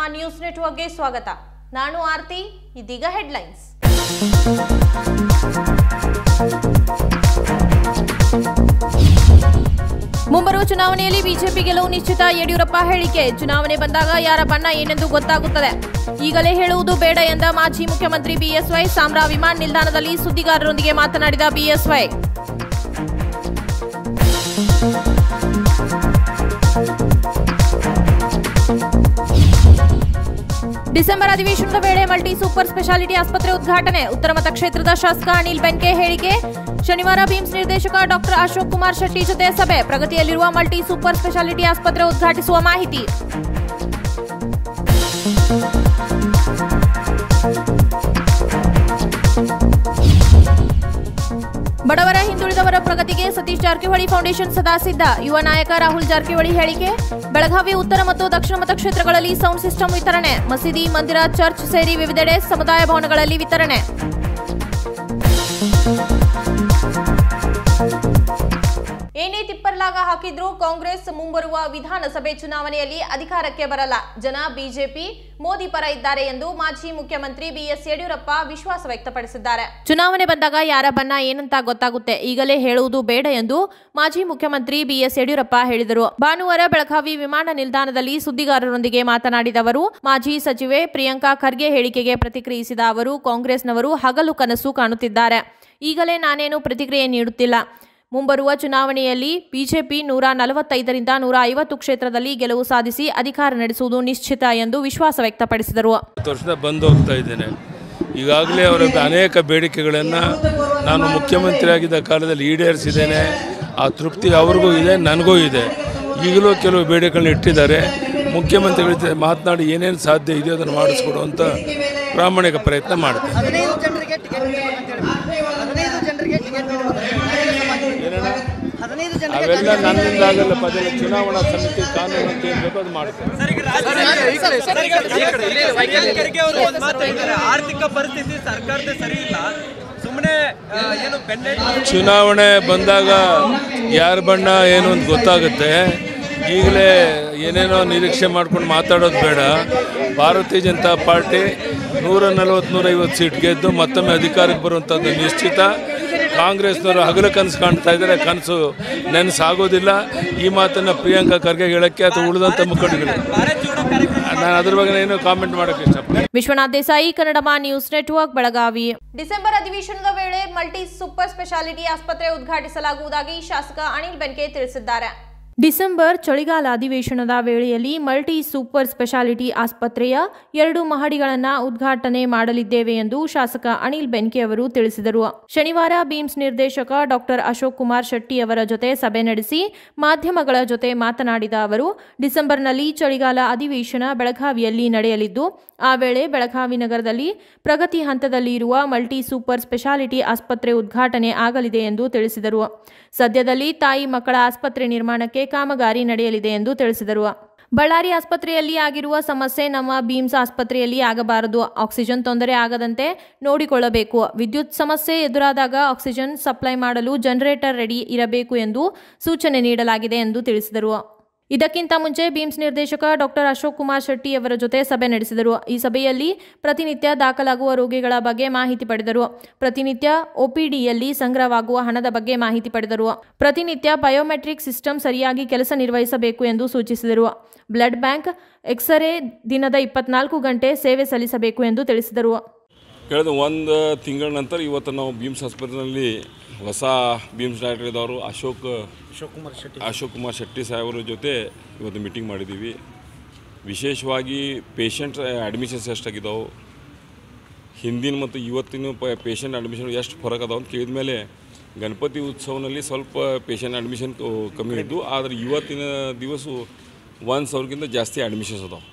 News ನೆಟ್ವರ್ಕ್ಗೆ ಸ್ವಾಗತ ನಾನು ಆರ್ತಿ ಇದೀಗ ಹೆಡ್ಲೈನ್ಸ್ ಮುಂಬರುವ ಚುನಾವಣೆಯಲ್ಲಿ ಬಿಜೆಪಿ ಗೆಲುವು ನಿಶ್ಚಿತ ಯಡಿಯೂರಪ್ಪ ಹೇಳಿಕೆ ಚುನಾವಣೆ ಬಂದಾಗ ಯಾರ ಬಣ್ಣ ಏನೆಂದು ಗೊತ್ತಾಗುತ್ತದೆ ಈಗಲೇ ಹೇಳುವುದು ಬೇಡ ಎಂದ ಮಾಜಿ ಮುಖ್ಯಮಂತ್ರಿ ಬಿಎಸ್ವೈ ಸಾಮ್ರಾ ವಿಮಾನ ನಿಲ್ದಾಣದಲ್ಲಿ ಸುದ್ದಿಗಾರರೊಂದಿಗೆ ಮಾತನಾಡಿದ ಬಿಎಸ್ವೈ ಡಿಸೆಂಬರ್ ಅಧಿವೇಶನದ ವೇಳೆ ಮಲ್ಟಿ ಸೂಪರ್ ಸ್ಪೆಷಾಲಿಟಿ ಆಸ್ಪತ್ರೆ ಉದ್ಘಾಟನೆ ಉತ್ತರ ಮತಕ್ಷೇತ್ರದ ಶಾಸಕ ಅನಿಲ್ ಬೆನ್ಕೆ ಹೇಳಿಕೆ ಶನಿವಾರ ಬಿಮ್ಸ್ ನಿರ್ದೇಶಕ ಡಾಕ್ಟರ್ ಅಶೋಕ್ ಕುಮಾರ್ ಶೆಟ್ಟಿ ಜೊತೆ ಸಭೆ ಪ್ರಗತಿಯಲ್ಲಿರುವ ಮಲ್ಟಿ ಸೂಪರ್ ಸ್ಪೆಷಾಲಿಟಿ ಆಸ್ಪತ್ರೆ ಉದ್ಘಾಟಿಸುವ ಮಾಹಿತಿ ಬಡವರ ಹಿಂದುಳಿದವರ ಪ್ರಗತಿಗೆ ಸತೀಶ್ ಜಾರಕಿಹೊಳಿ ಫೌಂಡೇಶನ್ ಸದಾ ಸಿದ್ಧ ಯುವ ನಾಯಕ ರಾಹುಲ್ ಜಾರಕಿಹೊಳಿ ಹೇಳಿಕೆ ಬೆಳಗಾವಿ ಉತ್ತರ ಮತ್ತು ದಕ್ಷಿಣ ಮತಕ್ಷೇತ್ರಗಳಲ್ಲಿ ಸೌಂಡ್ ಸಿಸ್ಟಮ್ ವಿತರಣೆ ಮಸೀದಿ ಮಂದಿರ ಚರ್ಚ್ ಸೇರಿ ವಿವಿಧೆಡೆ ಸಮುದಾಯ ಭವನಗಳಲ್ಲಿ ವಿತರಣೆ ಏನೇ ತಿಪ್ಪರ್ಲಾಗ ಹಾಕಿದ್ರೂ ಕಾಂಗ್ರೆಸ್ ಮುಂಬರುವ ವಿಧಾನಸಭೆ ಚುನಾವಣೆಯಲ್ಲಿ ಅಧಿಕಾರಕ್ಕೆ ಬರಲ್ಲ ಜನ ಬಿಜೆಪಿ ಮೋದಿ ಪರ ಇದ್ದಾರೆ ಎಂದು ಮಾಜಿ ಮುಖ್ಯಮಂತ್ರಿ ಬಿಎಸ್ ಯಡಿಯೂರಪ್ಪ ವಿಶ್ವಾಸ ವ್ಯಕ್ತಪಡಿಸಿದ್ದಾರೆ ಚುನಾವಣೆ ಬಂದಾಗ ಯಾರ ಬಣ್ಣ ಏನಂತ ಗೊತ್ತಾಗುತ್ತೆ ಈಗಲೇ ಹೇಳುವುದು ಬೇಡ ಎಂದು ಮಾಜಿ ಮುಖ್ಯಮಂತ್ರಿ ಬಿಎಸ್ ಯಡಿಯೂರಪ್ಪ ಹೇಳಿದರು ಭಾನುವಾರ ಬೆಳಗಾವಿ ವಿಮಾನ ನಿಲ್ದಾಣದಲ್ಲಿ ಸುದ್ದಿಗಾರರೊಂದಿಗೆ ಮಾತನಾಡಿದ ಅವರು ಮಾಜಿ ಸಚಿವೆ ಪ್ರಿಯಾಂಕಾ ಖರ್ಗೆ ಹೇಳಿಕೆಗೆ ಪ್ರತಿಕ್ರಿಯಿಸಿದ ಅವರು ಕಾಂಗ್ರೆಸ್ನವರು ಹಗಲು ಕನಸು ಕಾಣುತ್ತಿದ್ದಾರೆ ಈಗಲೇ ನಾನೇನು ಪ್ರತಿಕ್ರಿಯೆ ನೀಡುತ್ತಿಲ್ಲ ಮುಂಬರುವ ಚುನಾವಣೆಯಲ್ಲಿ ಬಿಜೆಪಿ ನೂರ ನಲವತ್ತೈದರಿಂದ ನೂರ ಐವತ್ತು ಕ್ಷೇತ್ರದಲ್ಲಿ ಗೆಲುವು ಸಾಧಿಸಿ ಅಧಿಕಾರ ನಡೆಸುವುದು ನಿಶ್ಚಿತ ಎಂದು ವಿಶ್ವಾಸ ವ್ಯಕ್ತಪಡಿಸಿದರು ಹತ್ತು ವರ್ಷದ ಬಂದು ಹೋಗ್ತಾ ಇದ್ದೇನೆ ಈಗಾಗಲೇ ಅವರ ಅನೇಕ ಬೇಡಿಕೆಗಳನ್ನು ನಾನು ಮುಖ್ಯಮಂತ್ರಿ ಆಗಿದ್ದ ಕಾಲದಲ್ಲಿ ಈಡೇರಿಸಿದ್ದೇನೆ ಆ ತೃಪ್ತಿ ಅವ್ರಿಗೂ ಇದೆ ನನಗೂ ಇದೆ ಈಗಲೂ ಕೆಲವು ಬೇಡಿಕೆಗಳನ್ನ ಇಟ್ಟಿದ್ದಾರೆ ಮುಖ್ಯಮಂತ್ರಿಗಳ ಜೊತೆ ಮಾತನಾಡಿ ಏನೇನು ಸಾಧ್ಯ ಇದೆಯೋ ಅದನ್ನು ಮಾಡಿಸ್ಕೊಡುವಂಥ ಪ್ರಾಮಾಣಿಕ ಪ್ರಯತ್ನ ಮಾಡ್ತೇನೆ ಹದಿನೈದು ಜನರಿಗೆ ಟಿಕೆಟ್ ಹದಿನೈದು ಜನರಿಗೆ ಟಿಕೆಟ್ ಹದಿನೈದು ಜನರಿಗೆ ಅವೆಲ್ಲ ನನ್ನಿಂದ ಆಗಲ್ಲ ಪದೇ ಚುನಾವಣಾ ಸಮಿತಿ ಕಾನೂನು ಅಂತ ಏನ್ ಬೇಕೋ ಅದು ಮಾಡ್ತೇನೆ ಖರ್ಗೆ ಅವರು ಒಂದು ಮಾತು ಹೇಳಿದ್ದಾರೆ ಆರ್ಥಿಕ ಪರಿಸ್ಥಿತಿ ಸರ್ಕಾರದ ಸರಿ ಇಲ್ಲ ಸುಮ್ಮನೆ ಏನು ಬೆನ್ನೆ ಚುನಾವಣೆ ಬಂದಾಗ ಯಾರ ಬಣ್ಣ ಏನು ಅಂತ ಗೊತ್ತಾಗುತ್ತೆ ಈಗಲೇ ಏನೇನೋ ನಿರೀಕ್ಷೆ ಮಾಡ್ಕೊಂಡು ಮಾತಾಡೋದು ಬೇಡ ಭಾರತೀಯ ಜನತಾ ಪಾರ್ಟಿ ನೂರ ನಲವತ್ತು ನೂರೈವತ್ತು ಸೀಟ್ ಗೆದ್ದು ಮತ್ತೊಮ್ಮೆ ಅಧಿಕಾರಕ್ಕೆ ಬರುವಂಥದ್ದು ನಿಶ್ಚಿತ ಕಾಂಗ್ರೆಸ್ನವರು ಹಗಲು ಕನಸು ಕಾಣ್ತಾ ಇದ್ದಾರೆ ಕನಸು ನೆನಸಾಗೋದಿಲ್ಲ ಈ ಮಾತನ್ನು ಪ್ರಿಯಾಂಕಾ ಖರ್ಗೆ ಹೇಳೋಕ್ಕೆ ಅಥವಾ ಉಳಿದಂಥ ಮುಖಂಡಗಳು ಭಾರತ್ ಜೋಡೋ ಕಾರ್ಯಕ್ರಮ ನಾನು ಅದ್ರ ಬಗ್ಗೆ ಏನು ಕಾಮೆಂಟ್ ಮಾಡೋಕ್ಕೆ ಇಷ್ಟಪಡ್ತೀನಿ ವಿಶ್ವನಾಥ್ ದೇಸಾಯಿ ಕನ್ನಡಮ ನ್ಯೂಸ್ ನೆಟ್ವರ್ಕ್ ಬೆಳಗಾವಿ ಡಿಸೆಂಬರ್ ಅಧಿವೇಶನದ ವೇಳೆ ಮಲ್ಟಿ ಸೂಪರ್ ಸ್ಪೆಷಾಲಿಟಿ ಆಸ್ಪತ್ರೆ ಉದ್ಘಾಟಿಸಲಾಗುವುದಾಗಿ ಶಾಸಕ ಅನಿಲ್ ಬೆನ್ಕೆ ತಿಳಿಸಿದ್ದಾರೆ ಡಿಸೆಂಬರ್ ಚಳಿಗಾಲ ಅಧಿವೇಶನದ ವೇಳೆಯಲ್ಲಿ ಮಲ್ಟಿ ಸೂಪರ್ ಸ್ಪೆಷಾಲಿಟಿ ಆಸ್ಪತ್ರೆಯ ಎರಡು ಮಹಡಿಗಳನ್ನು ಉದ್ಘಾಟನೆ ಮಾಡಲಿದ್ದೇವೆ ಎಂದು ಶಾಸಕ ಅನಿಲ್ ಬೆನ್ಕೆ ಅವರು ತಿಳಿಸಿದರು ಶನಿವಾರ ಬಿಮ್ಸ್ ನಿರ್ದೇಶಕ ಡಾಕ್ಟರ್ ಅಶೋಕ್ ಕುಮಾರ್ ಶೆಟ್ಟಿ ಅವರ ಜೊತೆ ಸಭೆ ನಡೆಸಿ ಮಾಧ್ಯಮಗಳ ಜೊತೆ ಮಾತನಾಡಿದ ಅವರು ಡಿಸೆಂಬರ್ನಲ್ಲಿ ಚಳಿಗಾಲ ಅಧಿವೇಶನ ಬೆಳಗಾವಿಯಲ್ಲಿ ನಡೆಯಲಿದ್ದು ಆ ವೇಳೆ ಬೆಳಗಾವಿ ನಗರದಲ್ಲಿ ಪ್ರಗತಿ ಹಂತದಲ್ಲಿ ಇರುವ ಮಲ್ಟಿ ಸೂಪರ್ ಸ್ಪೆಷಾಲಿಟಿ ಆಸ್ಪತ್ರೆ ಉದ್ಘಾಟನೆ ಆಗಲಿದೆ ಎಂದು ತಿಳಿಸಿದರು ಸದ್ಯದಲ್ಲಿ ತಾಯಿ ಮಕ್ಕಳ ಆಸ್ಪತ್ರೆ ನಿರ್ಮಾಣಕ್ಕೆ ಕಾಮಗಾರಿ ನಡೆಯಲಿದೆ ಎಂದು ತಿಳಿಸಿದರು ಬಳ್ಳಾರಿ ಆಸ್ಪತ್ರೆಯಲ್ಲಿ ಆಗಿರುವ ಸಮಸ್ಯೆ ನಮ್ಮ ಬೀಮ್ಸ್ ಆಸ್ಪತ್ರೆಯಲ್ಲಿ ಆಗಬಾರದು ಆಕ್ಸಿಜನ್ ತೊಂದರೆ ಆಗದಂತೆ ನೋಡಿಕೊಳ್ಳಬೇಕು ವಿದ್ಯುತ್ ಸಮಸ್ಯೆ ಎದುರಾದಾಗ ಆಕ್ಸಿಜನ್ ಸಪ್ಲೈ ಮಾಡಲು ಜನರೇಟರ್ ರೆಡಿ ಇರಬೇಕು ಎಂದು ಸೂಚನೆ ನೀಡಲಾಗಿದೆ ಎಂದು ತಿಳಿಸಿದರು ಇದಕ್ಕಿಂತ ಮುಂಚೆ ಬೀಮ್ಸ್ ನಿರ್ದೇಶಕ ಡಾಕ್ಟರ್ ಅಶೋಕ್ ಕುಮಾರ್ ಶೆಟ್ಟಿ ಅವರ ಜೊತೆ ಸಭೆ ನಡೆಸಿದರು ಈ ಸಭೆಯಲ್ಲಿ ಪ್ರತಿನಿತ್ಯ ದಾಖಲಾಗುವ ರೋಗಿಗಳ ಬಗ್ಗೆ ಮಾಹಿತಿ ಪಡೆದರು ಪ್ರತಿನಿತ್ಯ ಒಪಿಡಿಯಲ್ಲಿ ಸಂಗ್ರಹವಾಗುವ ಹಣದ ಬಗ್ಗೆ ಮಾಹಿತಿ ಪಡೆದರು ಪ್ರತಿನಿತ್ಯ ಬಯೋಮೆಟ್ರಿಕ್ ಸಿಸ್ಟಮ್ ಸರಿಯಾಗಿ ಕೆಲಸ ನಿರ್ವಹಿಸಬೇಕು ಎಂದು ಸೂಚಿಸಿದರು ಬ್ಲಡ್ ಬ್ಯಾಂಕ್ ಎಕ್ಸರೇ ದಿನದ ಇಪ್ಪತ್ನಾಲ್ಕು ಗಂಟೆ ಸೇವೆ ಸಲ್ಲಿಸಬೇಕು ಎಂದು ತಿಳಿಸಿದರು ಕಳೆದ ಒಂದು ತಿಂಗಳ ನಂತರ ಇವತ್ತು ನಾವು ಬೀಮ್ಸ್ ಆಸ್ಪತ್ರೆಯಲ್ಲಿ ಹೊಸ ಬೀಮ್ಸ್ ಡಾಕ್ಟರ್ ಇದ್ದವರು ಅಶೋಕ್ ಅಶೋಕ್ ಕುಮಾರ್ ಶೆಟ್ಟಿ ಅಶೋಕ್ ಕುಮಾರ್ ಶೆಟ್ಟಿ ಸಾಹೇಬರ ಜೊತೆ ಇವತ್ತು ಮೀಟಿಂಗ್ ಮಾಡಿದ್ದೀವಿ ವಿಶೇಷವಾಗಿ ಪೇಷಂಟ್ ಅಡ್ಮಿಷನ್ಸ್ ಎಷ್ಟಾಗಿದ್ದಾವೆ ಹಿಂದಿನ ಮತ್ತು ಇವತ್ತಿನ ಪ ಪೇಷಂಟ್ ಅಡ್ಮಿಷನ್ ಎಷ್ಟು ಫರಕ್ ಅದಾವ ಅಂತ ಕೇಳಿದ ಮೇಲೆ ಗಣಪತಿ ಉತ್ಸವನಲ್ಲಿ ಸ್ವಲ್ಪ ಪೇಷಂಟ್ ಅಡ್ಮಿಷನ್ ಕಮ್ಮಿ ಇದ್ದು ಆದರೆ ಇವತ್ತಿನ ದಿವಸ ಒಂದು ಸಾವಿರಕ್ಕಿಂತ ಜಾಸ್ತಿ ಅಡ್ಮಿಷನ್ಸ್ ಅದಾವೆ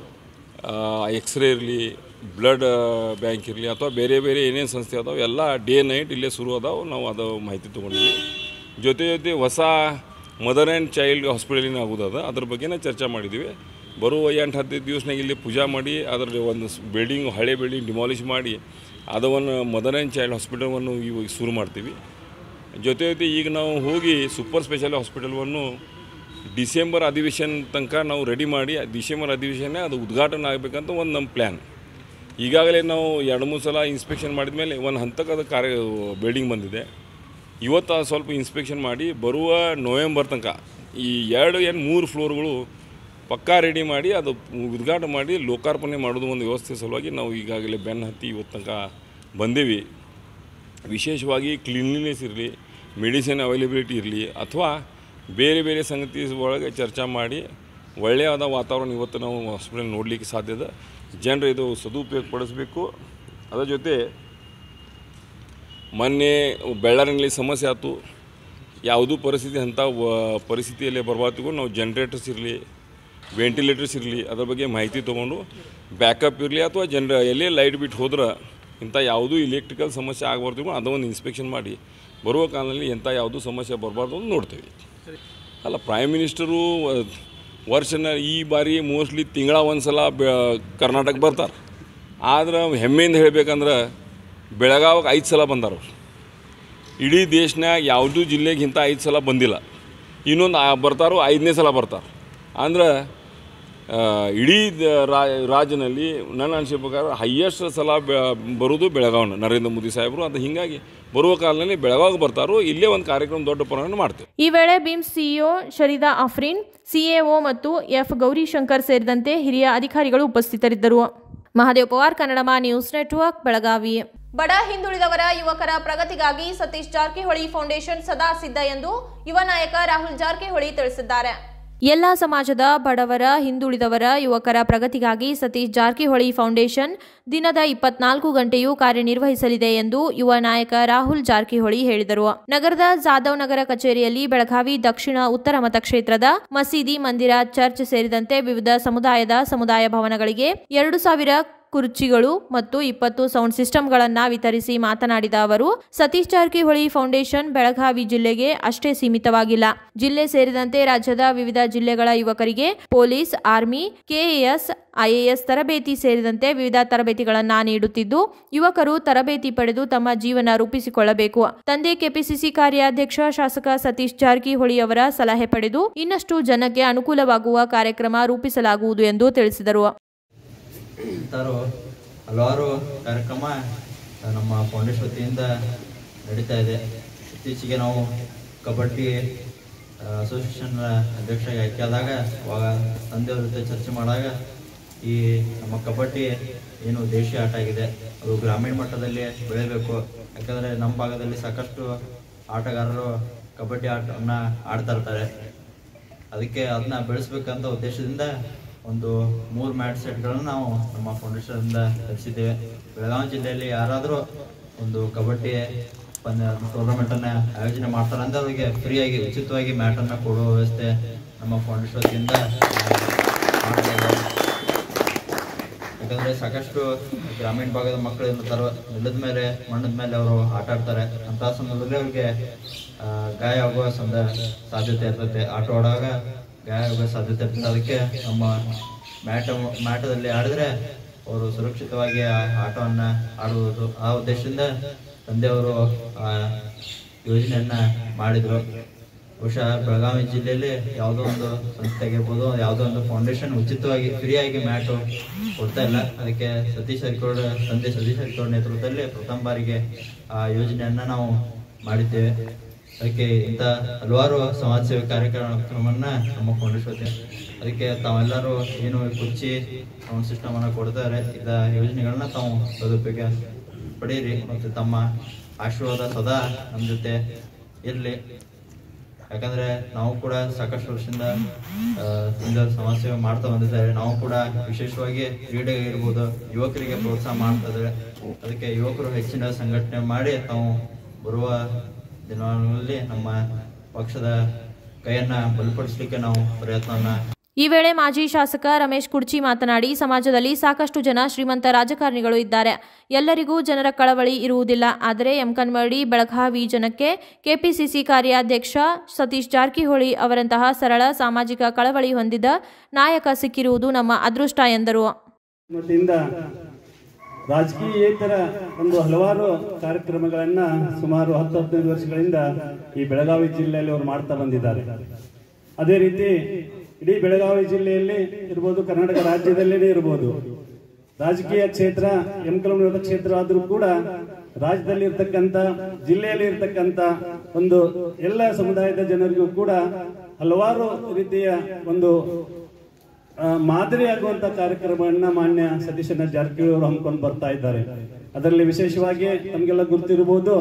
ಎಕ್ಸ್ರೇ ಇರಲಿ ಬ್ಲಡ್ ಬ್ಯಾಂಕ್ ಇರಲಿ ಅಥವಾ ಬೇರೆ ಬೇರೆ ಏನೇನು ಸಂಸ್ಥೆ ಅದಾವೆ ಎಲ್ಲ ಡೇ ನೈಟ್ ಇಲ್ಲೇ ಶುರು ಅದಾವೆ ನಾವು ಅದು ಮಾಹಿತಿ ತೊಗೊಂಡಿವಿ ಜೊತೆ ಜೊತೆ ಹೊಸ ಮದರ್ ಆ್ಯಂಡ್ ಚೈಲ್ಡ್ ಹಾಸ್ಪಿಟಲಿನ ಆಗೋದದ ಅದ್ರ ಬಗ್ಗೆನೇ ಚರ್ಚೆ ಮಾಡಿದ್ದೀವಿ ಬರುವ ಎಂಟು ಹದಿನೈದು ದಿವಸನಾಗ ಇಲ್ಲಿ ಪೂಜಾ ಮಾಡಿ ಅದರಲ್ಲಿ ಒಂದು ಬಿಲ್ಡಿಂಗ್ ಹಳೆ ಬಿಲ್ಡಿಂಗ್ ಡಿಮಾಲಿಷ್ ಮಾಡಿ ಅದವನ್ನು ಮದರ್ ಆ್ಯಂಡ್ ಚೈಲ್ಡ್ ಹಾಸ್ಪಿಟಲನ್ನು ಇವಾಗ ಶುರು ಮಾಡ್ತೀವಿ ಜೊತೆ ಜೊತೆ ಈಗ ನಾವು ಹೋಗಿ ಸೂಪರ್ ಸ್ಪೆಷಲ್ ಹಾಸ್ಪಿಟಲ್ವನ್ನು ಡಿಸೆಂಬರ್ ಅಧಿವೇಶನ ತನಕ ನಾವು ರೆಡಿ ಮಾಡಿ ಆ ಡಿಸೆಂಬರ್ ಅಧಿವೇಶನ ಅದು ಉದ್ಘಾಟನೆ ಆಗಬೇಕಂತ ಒಂದು ನಮ್ಮ ಪ್ಲ್ಯಾನ್ ಈಗಾಗಲೇ ನಾವು ಎರಡು ಮೂರು ಸಲ ಇನ್ಸ್ಪೆಕ್ಷನ್ ಮಾಡಿದ ಮೇಲೆ ಒಂದು ಹಂತಕ್ಕೆ ಅದು ಕಾರ್ಯ ಬಿಲ್ಡಿಂಗ್ ಬಂದಿದೆ ಇವತ್ತು ಅದು ಸ್ವಲ್ಪ ಇನ್ಸ್ಪೆಕ್ಷನ್ ಮಾಡಿ ಬರುವ ನವೆಂಬರ್ ತನಕ ಈ ಎರಡು ಏನು ಮೂರು ಫ್ಲೋರ್ಗಳು ಪಕ್ಕಾ ರೆಡಿ ಮಾಡಿ ಅದು ಉದ್ಘಾಟನೆ ಮಾಡಿ ಲೋಕಾರ್ಪಣೆ ಮಾಡೋದು ಒಂದು ವ್ಯವಸ್ಥೆ ಸಲುವಾಗಿ ನಾವು ಈಗಾಗಲೇ ಬೆನ್ನು ಹತ್ತಿ ಇವತ್ತು ತನಕ ಬಂದೇವಿ ವಿಶೇಷವಾಗಿ ಕ್ಲೀನ್ಲಿನೆಸ್ ಇರಲಿ ಮೆಡಿಸಿನ್ ಅವೈಲಬಿಲಿಟಿ ಇರಲಿ ಅಥವಾ ಬೇರೆ ಬೇರೆ ಸಂಗತಿ ಒಳಗೆ ಚರ್ಚೆ ಮಾಡಿ ಒಳ್ಳೆಯದ ವಾತಾವರಣ ಇವತ್ತು ನಾವು ಹಾಸ್ಪಿಟಲ್ ನೋಡಲಿಕ್ಕೆ ಸಾಧ್ಯದ ಜನರು ಇದು ಸದುಪಯೋಗ ಪಡಿಸಬೇಕು ಅದರ ಜೊತೆ ಮೊನ್ನೆ ಬೆಳ್ಳಾರಿನಲ್ಲಿ ಸಮಸ್ಯೆ ಆಯ್ತು ಯಾವುದೂ ಪರಿಸ್ಥಿತಿ ಅಂಥ ವ- ಪರಿಸ್ಥಿತಿಯಲ್ಲಿ ಬರಬಾರ್ದು ನಾವು ಜನ್ರೇಟರ್ಸ್ ಇರಲಿ ವೆಂಟಿಲೇಟರ್ಸ್ ಇರಲಿ ಅದ್ರ ಬಗ್ಗೆ ಮಾಹಿತಿ ತೊಗೊಂಡು ಬ್ಯಾಕಪ್ ಇರಲಿ ಅಥವಾ ಜನರ ಎಲ್ಲೇ ಲೈಟ್ ಬಿಟ್ಟು ಹೋದ್ರೆ ಇಂಥ ಯಾವುದೂ ಇಲೆಕ್ಟ್ರಿಕಲ್ ಸಮಸ್ಯೆ ಆಗಬಾರ್ದು ಅದೊಂದು ಇನ್ಸ್ಪೆಕ್ಷನ್ ಮಾಡಿ ಬರುವ ಕಾಲದಲ್ಲಿ ಎಂಥ ಯಾವುದೂ ಸಮಸ್ಯೆ ಬರಬಾರ್ದು ಅಂತ ನೋಡ್ತೇವೆ ಅಲ್ಲ ಪ್ರೈಮ್ ಮಿನಿಸ್ಟರು ವ- ವರ್ಷನ ಈ ಬಾರಿ ಮೋಸ್ಟ್ಲಿ ತಿಂಗಳ ಒಂದು ಸಲ ಬೆ ಕರ್ನಾಟಕ ಬರ್ತಾರೆ ಆದ್ರೆ ಹೆಮ್ಮೆಯಿಂದ ಹೇಳ್ಬೇಕಂದ್ರೆ ಬೆಳಗಾವಿಗೆ ಐದು ಸಲ ಬಂದಾರ ಅವ್ರು ಇಡೀ ದೇಶನಾಗ ಯಾವುದೂ ಜಿಲ್ಲೆಗೆ ಇಂಥ ಐದು ಸಲ ಬಂದಿಲ್ಲ ಇನ್ನೊಂದು ಆ- ಬರ್ತಾರೋ ಐದನೇ ಸಲ ಬರ್ತಾರೆ ಅಂದ್ರೆ ಆ, ಇಡೀ ದ- ರಾ- ರಾಜ್ಯದಲ್ಲಿ ನನ್ನ ಅನಿಸಿಕೆ ಪ್ರಕಾರ ಹೈಯೆಸ್ಟ್ ಸಲ ಬೆ ಬರೋದು ಬೆಳಗಾವಿನ ನರೇಂದ್ರ ಮೋದಿ ಸಾಹೇಬರು ಅದು ಹೀಗಾಗಿ ಬರುವ ಕಾಲದಲ್ಲಿ ಬೆಳಗಾವಿಗೆ ಬರ್ತಾರೋ ಇಲ್ಲೇ ಒಂದು ಕಾರ್ಯಕ್ರಮ ದೊಡ್ಡ ಪ್ರಮಾಣ ಮಾಡ್ತೇವೆ ಈ ವೇಳೆ BIMS CEO Shareeda Afreen CAO ಮತ್ತು ಎಫ್ ಗೌರಿಶಂಕರ್ ಸೇರಿದಂತೆ ಹಿರಿಯ ಅಧಿಕಾರಿಗಳು ಉಪಸ್ಥಿತರಿದ್ದರು ಮಹಾದೇವ್ ಪವಾರ್ ಕನ್ನಡಮ ನ್ಯೂಸ್ ನೆಟ್ವರ್ಕ್ ಬೆಳಗಾವಿ ಬಡ ಹಿಂದುಳಿದವರ ಯುವಕರ ಪ್ರಗತಿಗಾಗಿ ಸತೀಶ್ ಜಾರಕಿಹೊಳಿ ಫೌಂಡೇಶನ್ ಸದಾ ಸಿದ್ಧ ಎಂದು ಯುವ ನಾಯಕ ರಾಹುಲ್ ಜಾರಕಿಹೊಳಿ ತಿಳಿಸಿದ್ದಾರೆ ಎಲ್ಲ ಸಮಾಜದ ಬಡವರ ಹಿಂದುಳಿದವರ ಯುವಕರ ಪ್ರಗತಿಗಾಗಿ ಸತೀಶ್ ಜಾರಕಿಹೊಳಿ ಫೌಂಡೇಶನ್ ದಿನದ ಇಪ್ಪತ್ನಾಲ್ಕು ಗಂಟೆಯೂ ಕಾರ್ಯನಿರ್ವಹಿಸಲಿದೆ ಎಂದು ಯುವ ನಾಯಕ ರಾಹುಲ್ ಜಾರಕಿಹೊಳಿ ಹೇಳಿದರು ನಗರದ ಜಾಧವ್ ನಗರ ಕಚೇರಿಯಲ್ಲಿ ಬೆಳಗಾವಿ ದಕ್ಷಿಣ ಉತ್ತರ ಮತಕ್ಷೇತ್ರದ ಮಸೀದಿ ಮಂದಿರ ಚರ್ಚ್ ಸೇರಿದಂತೆ ವಿವಿಧ ಸಮುದಾಯದ ಸಮುದಾಯ ಭವನಗಳಿಗೆ ಎರಡು ಸಾವಿರ ಕುರ್ಚಿಗಳು ಮತ್ತು ಇಪ್ಪತ್ತು ಸೌಂಡ್ ಸಿಸ್ಟಂಗಳನ್ನ ವಿತರಿಸಿ ಮಾತನಾಡಿದ ಅವರು ಸತೀಶ್ ಜಾರಕಿಹೊಳಿ ಫೌಂಡೇಶನ್ ಬೆಳಗಾವಿ ಜಿಲ್ಲೆಗೆ ಅಷ್ಟೇ ಸೀಮಿತವಾಗಿಲ್ಲ ಜಿಲ್ಲೆ ಸೇರಿದಂತೆ ರಾಜ್ಯದ ವಿವಿಧ ಜಿಲ್ಲೆಗಳ ಯುವಕರಿಗೆ ಪೊಲೀಸ್ ಆರ್ಮಿ ಕೆಎಎಸ್ ಐಎಎಸ್ ತರಬೇತಿ ಸೇರಿದಂತೆ ವಿವಿಧ ತರಬೇತಿಗಳನ್ನ ನೀಡುತ್ತಿದ್ದು ಯುವಕರು ತರಬೇತಿ ಪಡೆದು ತಮ್ಮ ಜೀವನ ರೂಪಿಸಿಕೊಳ್ಳಬೇಕು ತಂದೆ ಕೆಪಿಸಿಸಿ ಕಾರ್ಯಾಧ್ಯಕ್ಷ ಶಾಸಕ ಸತೀಶ್ ಜಾರಕಿಹೊಳಿ ಅವರ ಸಲಹೆ ಪಡೆದು ಇನ್ನಷ್ಟು ಜನಕ್ಕೆ ಅನುಕೂಲವಾಗುವ ಕಾರ್ಯಕ್ರಮ ರೂಪಿಸಲಾಗುವುದು ಎಂದು ತಿಳಿಸಿದರು ಇಂಥವ್ರು ಹಲವಾರು ಕಾರ್ಯಕ್ರಮ ನಮ್ಮ ಫೌಂಡೇಶನ್ ವತಿಯಿಂದ ನಡೀತಾ ಇದೆ ಇತ್ತೀಚೆಗೆ ನಾವು ಕಬಡ್ಡಿ ಅಸೋಸಿಯೇಷನ್ ಅಧ್ಯಕ್ಷರಾಗಿ ಆಯ್ಕೆಯಾದಾಗ ಅವಾಗ ತಂದೆಯವ್ರ ಜೊತೆ ಚರ್ಚೆ ಮಾಡಿದಾಗ ಈ ನಮ್ಮ ಕಬಡ್ಡಿ ಏನು ದೇಶೀಯ ಆಟ ಆಗಿದೆ ಅದು ಗ್ರಾಮೀಣ ಮಟ್ಟದಲ್ಲಿ ಬೆಳೆಯಬೇಕು ಯಾಕಂದರೆ ನಮ್ಮ ಭಾಗದಲ್ಲಿ ಸಾಕಷ್ಟು ಆಟಗಾರರು ಕಬಡ್ಡಿ ಆಟವನ್ನು ಆಡ್ತಾ ಇರ್ತಾರೆ ಅದಕ್ಕೆ ಅದನ್ನ ಬೆಳೆಸ್ಬೇಕಂತ ಉದ್ದೇಶದಿಂದ ಒಂದು ಮೂರು ಮ್ಯಾಟ್ ಸೆಟ್ಗಳನ್ನು ನಾವು ನಮ್ಮ ಫೌಂಡೇಶನ್ನಿಂದ ತರಿಸಿದ್ದೇವೆ ಬೆಳಗಾವಿ ಜಿಲ್ಲೆಯಲ್ಲಿ ಯಾರಾದರೂ ಒಂದು ಕಬಡ್ಡಿ ಪಂದ್ಯ ಟೂರ್ನಮೆಂಟನ್ನು ಆಯೋಜನೆ ಮಾಡ್ತಾರೆ ಅಂದ್ರೆ ಅವರಿಗೆ ಫ್ರೀಯಾಗಿ ಉಚಿತವಾಗಿ ಮ್ಯಾಟನ್ನು ಕೊಡುವ ವ್ಯವಸ್ಥೆ ನಮ್ಮ ಫೌಂಡೇಶನ್ ವತಿಯಿಂದ ಮಾಡ್ತಾ ಯಾಕಂದ್ರೆ ಸಾಕಷ್ಟು ಗ್ರಾಮೀಣ ಭಾಗದ ಮಕ್ಕಳು ಏನಿರ್ತಾರೋ ನೆಲದ ಮೇಲೆ ಮಣ್ಣದ ಮೇಲೆ ಅವರು ಆಟ ಆಡ್ತಾರೆ ಅಂತಹ ಸಂದರ್ಭದಲ್ಲಿ ಅವ್ರಿಗೆ ಆ, ಗಾಯ ಆಗುವ ಸಂದ ಸಾಧ್ಯತೆ ಇರ್ತೈತೆ ಆಟ ಆಡುವಾಗ ಗಾಯ ಆಗುವ ಸಾಧ್ಯತೆ ಇರ್ತದೆ ಅದಕ್ಕೆ ನಮ್ಮ ಮ್ಯಾಟ ಮ್ಯಾಟದಲ್ಲಿ ಆಡಿದ್ರೆ ಅವರು ಸುರಕ್ಷಿತವಾಗಿ ಆ ಆಟವನ್ನ ಆಡುವುದು ಆ ಉದ್ದೇಶದಿಂದ ತಂದೆಯವರು ಆ ಯೋಜನೆಯನ್ನ ಮಾಡಿದ್ರು ಬಹುಶಃ ಬೆಳಗಾವಿ ಜಿಲ್ಲೆಯಲ್ಲಿ ಯಾವುದೋ ಒಂದು ಸಂಸ್ಥೆ ಆಗಿರ್ಬೋದು ಯಾವುದೋ ಒಂದು ಫೌಂಡೇಶನ್ ಉಚಿತವಾಗಿ ಫ್ರೀಯಾಗಿ ಮ್ಯಾಟು ಕೊಡ್ತಾ ಇಲ್ಲ ಅದಕ್ಕೆ ಸತೀಶ್ ಜಾರಕಿಹೊಳಿ ತಂದೆ ಸತೀಶ್ ಜಾರಕಿಹೊಳಿ ನೇತೃತ್ವದಲ್ಲಿ ಪ್ರಥಮ ಬಾರಿಗೆ ಆ ಯೋಜನೆಯನ್ನ ನಾವು ಮಾಡಿದ್ದೇವೆ ಅದಕ್ಕೆ ಇಂಥ ಹಲವಾರು ಸಮಾಜ ಸೇವೆ ಕಾರ್ಯಕ್ರಮವನ್ನ ನಮ್ಮ ಫೌಂಡೇಶನ್ ವತಿಯಿಂದ ಅದಕ್ಕೆ ತಾವೆಲ್ಲರೂ ಏನು ಕುರ್ಚಿ ಸೌಂಡ್ ಸಿಸ್ಟಮ್ ಅನ್ನ ಕೊಡ್ತಾರೆ ಇದ ಯೋಜನೆಗಳನ್ನ ತಾವು ಸದುಪಯೋಗ ಪಡೆಯಿರಿ ಮತ್ತು ತಮ್ಮ ಆಶೀರ್ವಾದ ಸದಾ ನಮ್ಮ ಜೊತೆ ಇರಲಿ ಯಾಕಂದ್ರೆ ನಾವು ಕೂಡ ಸಾಕಷ್ಟು ವರ್ಷದಿಂದ ಆ, ಇಂದ ಸಮಾಜ ಸೇವೆ ಮಾಡ್ತಾ ಬಂದಿದ್ದಾರೆ ನಾವು ಕೂಡ ವಿಶೇಷವಾಗಿ ಕ್ರೀಡೆಗೆ ಇರ್ಬೋದು ಯುವಕರಿಗೆ ಪ್ರೋತ್ಸಾಹ ಮಾಡ್ತಾ ಇದ್ದಾರೆ ಅದಕ್ಕೆ ಯುವಕರು ಹೆಚ್ಚಿನ ಸಂಘಟನೆ ಮಾಡಿ ತಾವು ಬರುವ ದಿನಗಳಲ್ಲಿ ನಮ್ಮ ಪಕ್ಷದ ಕೈಯನ್ನ ಬಲಪಡಿಸಲಿಕ್ಕೆ ನಾವು ಪ್ರಯತ್ನವನ್ನ ಈ ವೇಳೆ ಮಾಜಿ ಶಾಸಕ ರಮೇಶ್ ಕುರ್ಚಿ ಮಾತನಾಡಿ ಸಮಾಜದಲ್ಲಿ ಸಾಕಷ್ಟು ಜನ ಶ್ರೀಮಂತ ರಾಜಕಾರಣಿಗಳು ಇದ್ದಾರೆ ಎಲ್ಲರಿಗೂ ಜನರ ಕಳವಳಿ ಇರುವುದಿಲ್ಲ ಆದರೆ ಎಂಕನ್ಮಡಿ ಬೆಳಗಾವಿ ಜನಕ್ಕೆ ಕೆಪಿಸಿಸಿ ಕಾರ್ಯಾಧ್ಯಕ್ಷ ಸತೀಶ್ ಜಾರಕಿಹೊಳಿ ಅವರಂತಹ ಸರಳ ಸಾಮಾಜಿಕ ಕಳವಳಿ ಹೊಂದಿದ ನಾಯಕ ಸಿಕ್ಕಿರುವುದು ನಮ್ಮ ಅದೃಷ್ಟ ಎಂದರು ಮಟ್ಟಿಂದ ರಾಜಕೀಯೇತರ ಒಂದು ಹಲವಾರು ಕಾರ್ಯಕ್ರಮಗಳನ್ನ ಸುಮಾರು ಹತ್ತು ಹದಿನೈದು ವರ್ಷಗಳಿಂದ ಈ ಬೆಳಗಾವಿ ಜಿಲ್ಲೆಯಲ್ಲಿ ಅವರು ಮಾಡ್ತಾ ಬಂದಿದ್ದಾರೆ ಅದೇ ರೀತಿ ಇಡೀ ಬೆಳಗಾವಿ ಜಿಲ್ಲೆಯಲ್ಲಿ ಇರ್ಬೋದು ಕರ್ನಾಟಕ ರಾಜ್ಯದಲ್ಲೇ ಇರ್ಬೋದು ರಾಜಕೀಯ ಕ್ಷೇತ್ರ ಎಂಕಲಮರದ ಕ್ಷೇತ್ರ ಆದರೂ ಕೂಡ ರಾಜ್ಯದಲ್ಲಿ ಇರ್ತಕ್ಕಂಥ ಜಿಲ್ಲೆಯಲ್ಲಿ ಇರ್ತಕ್ಕಂಥ ಒಂದು ಎಲ್ಲ ಸಮುದಾಯದ ಜನರಿಗೂ ಕೂಡ ಹಲವಾರು ರೀತಿಯ ಒಂದು ಆ, ಮಾದರಿಯಾಗುವಂತ ಕಾರ್ಯಕ್ರಮವನ್ನ ಮಾನ್ಯ ಸತೀಶನ ಜಾರಕಿಹೊಳಿ ಅವರು ಹಮ್ಮಿಕೊಂಡು ಬರ್ತಾ ಇದ್ದಾರೆ ಅದರಲ್ಲಿ ವಿಶೇಷವಾಗಿ ನಮಗೆಲ್ಲ ಗುರುತಿರಬಹುದು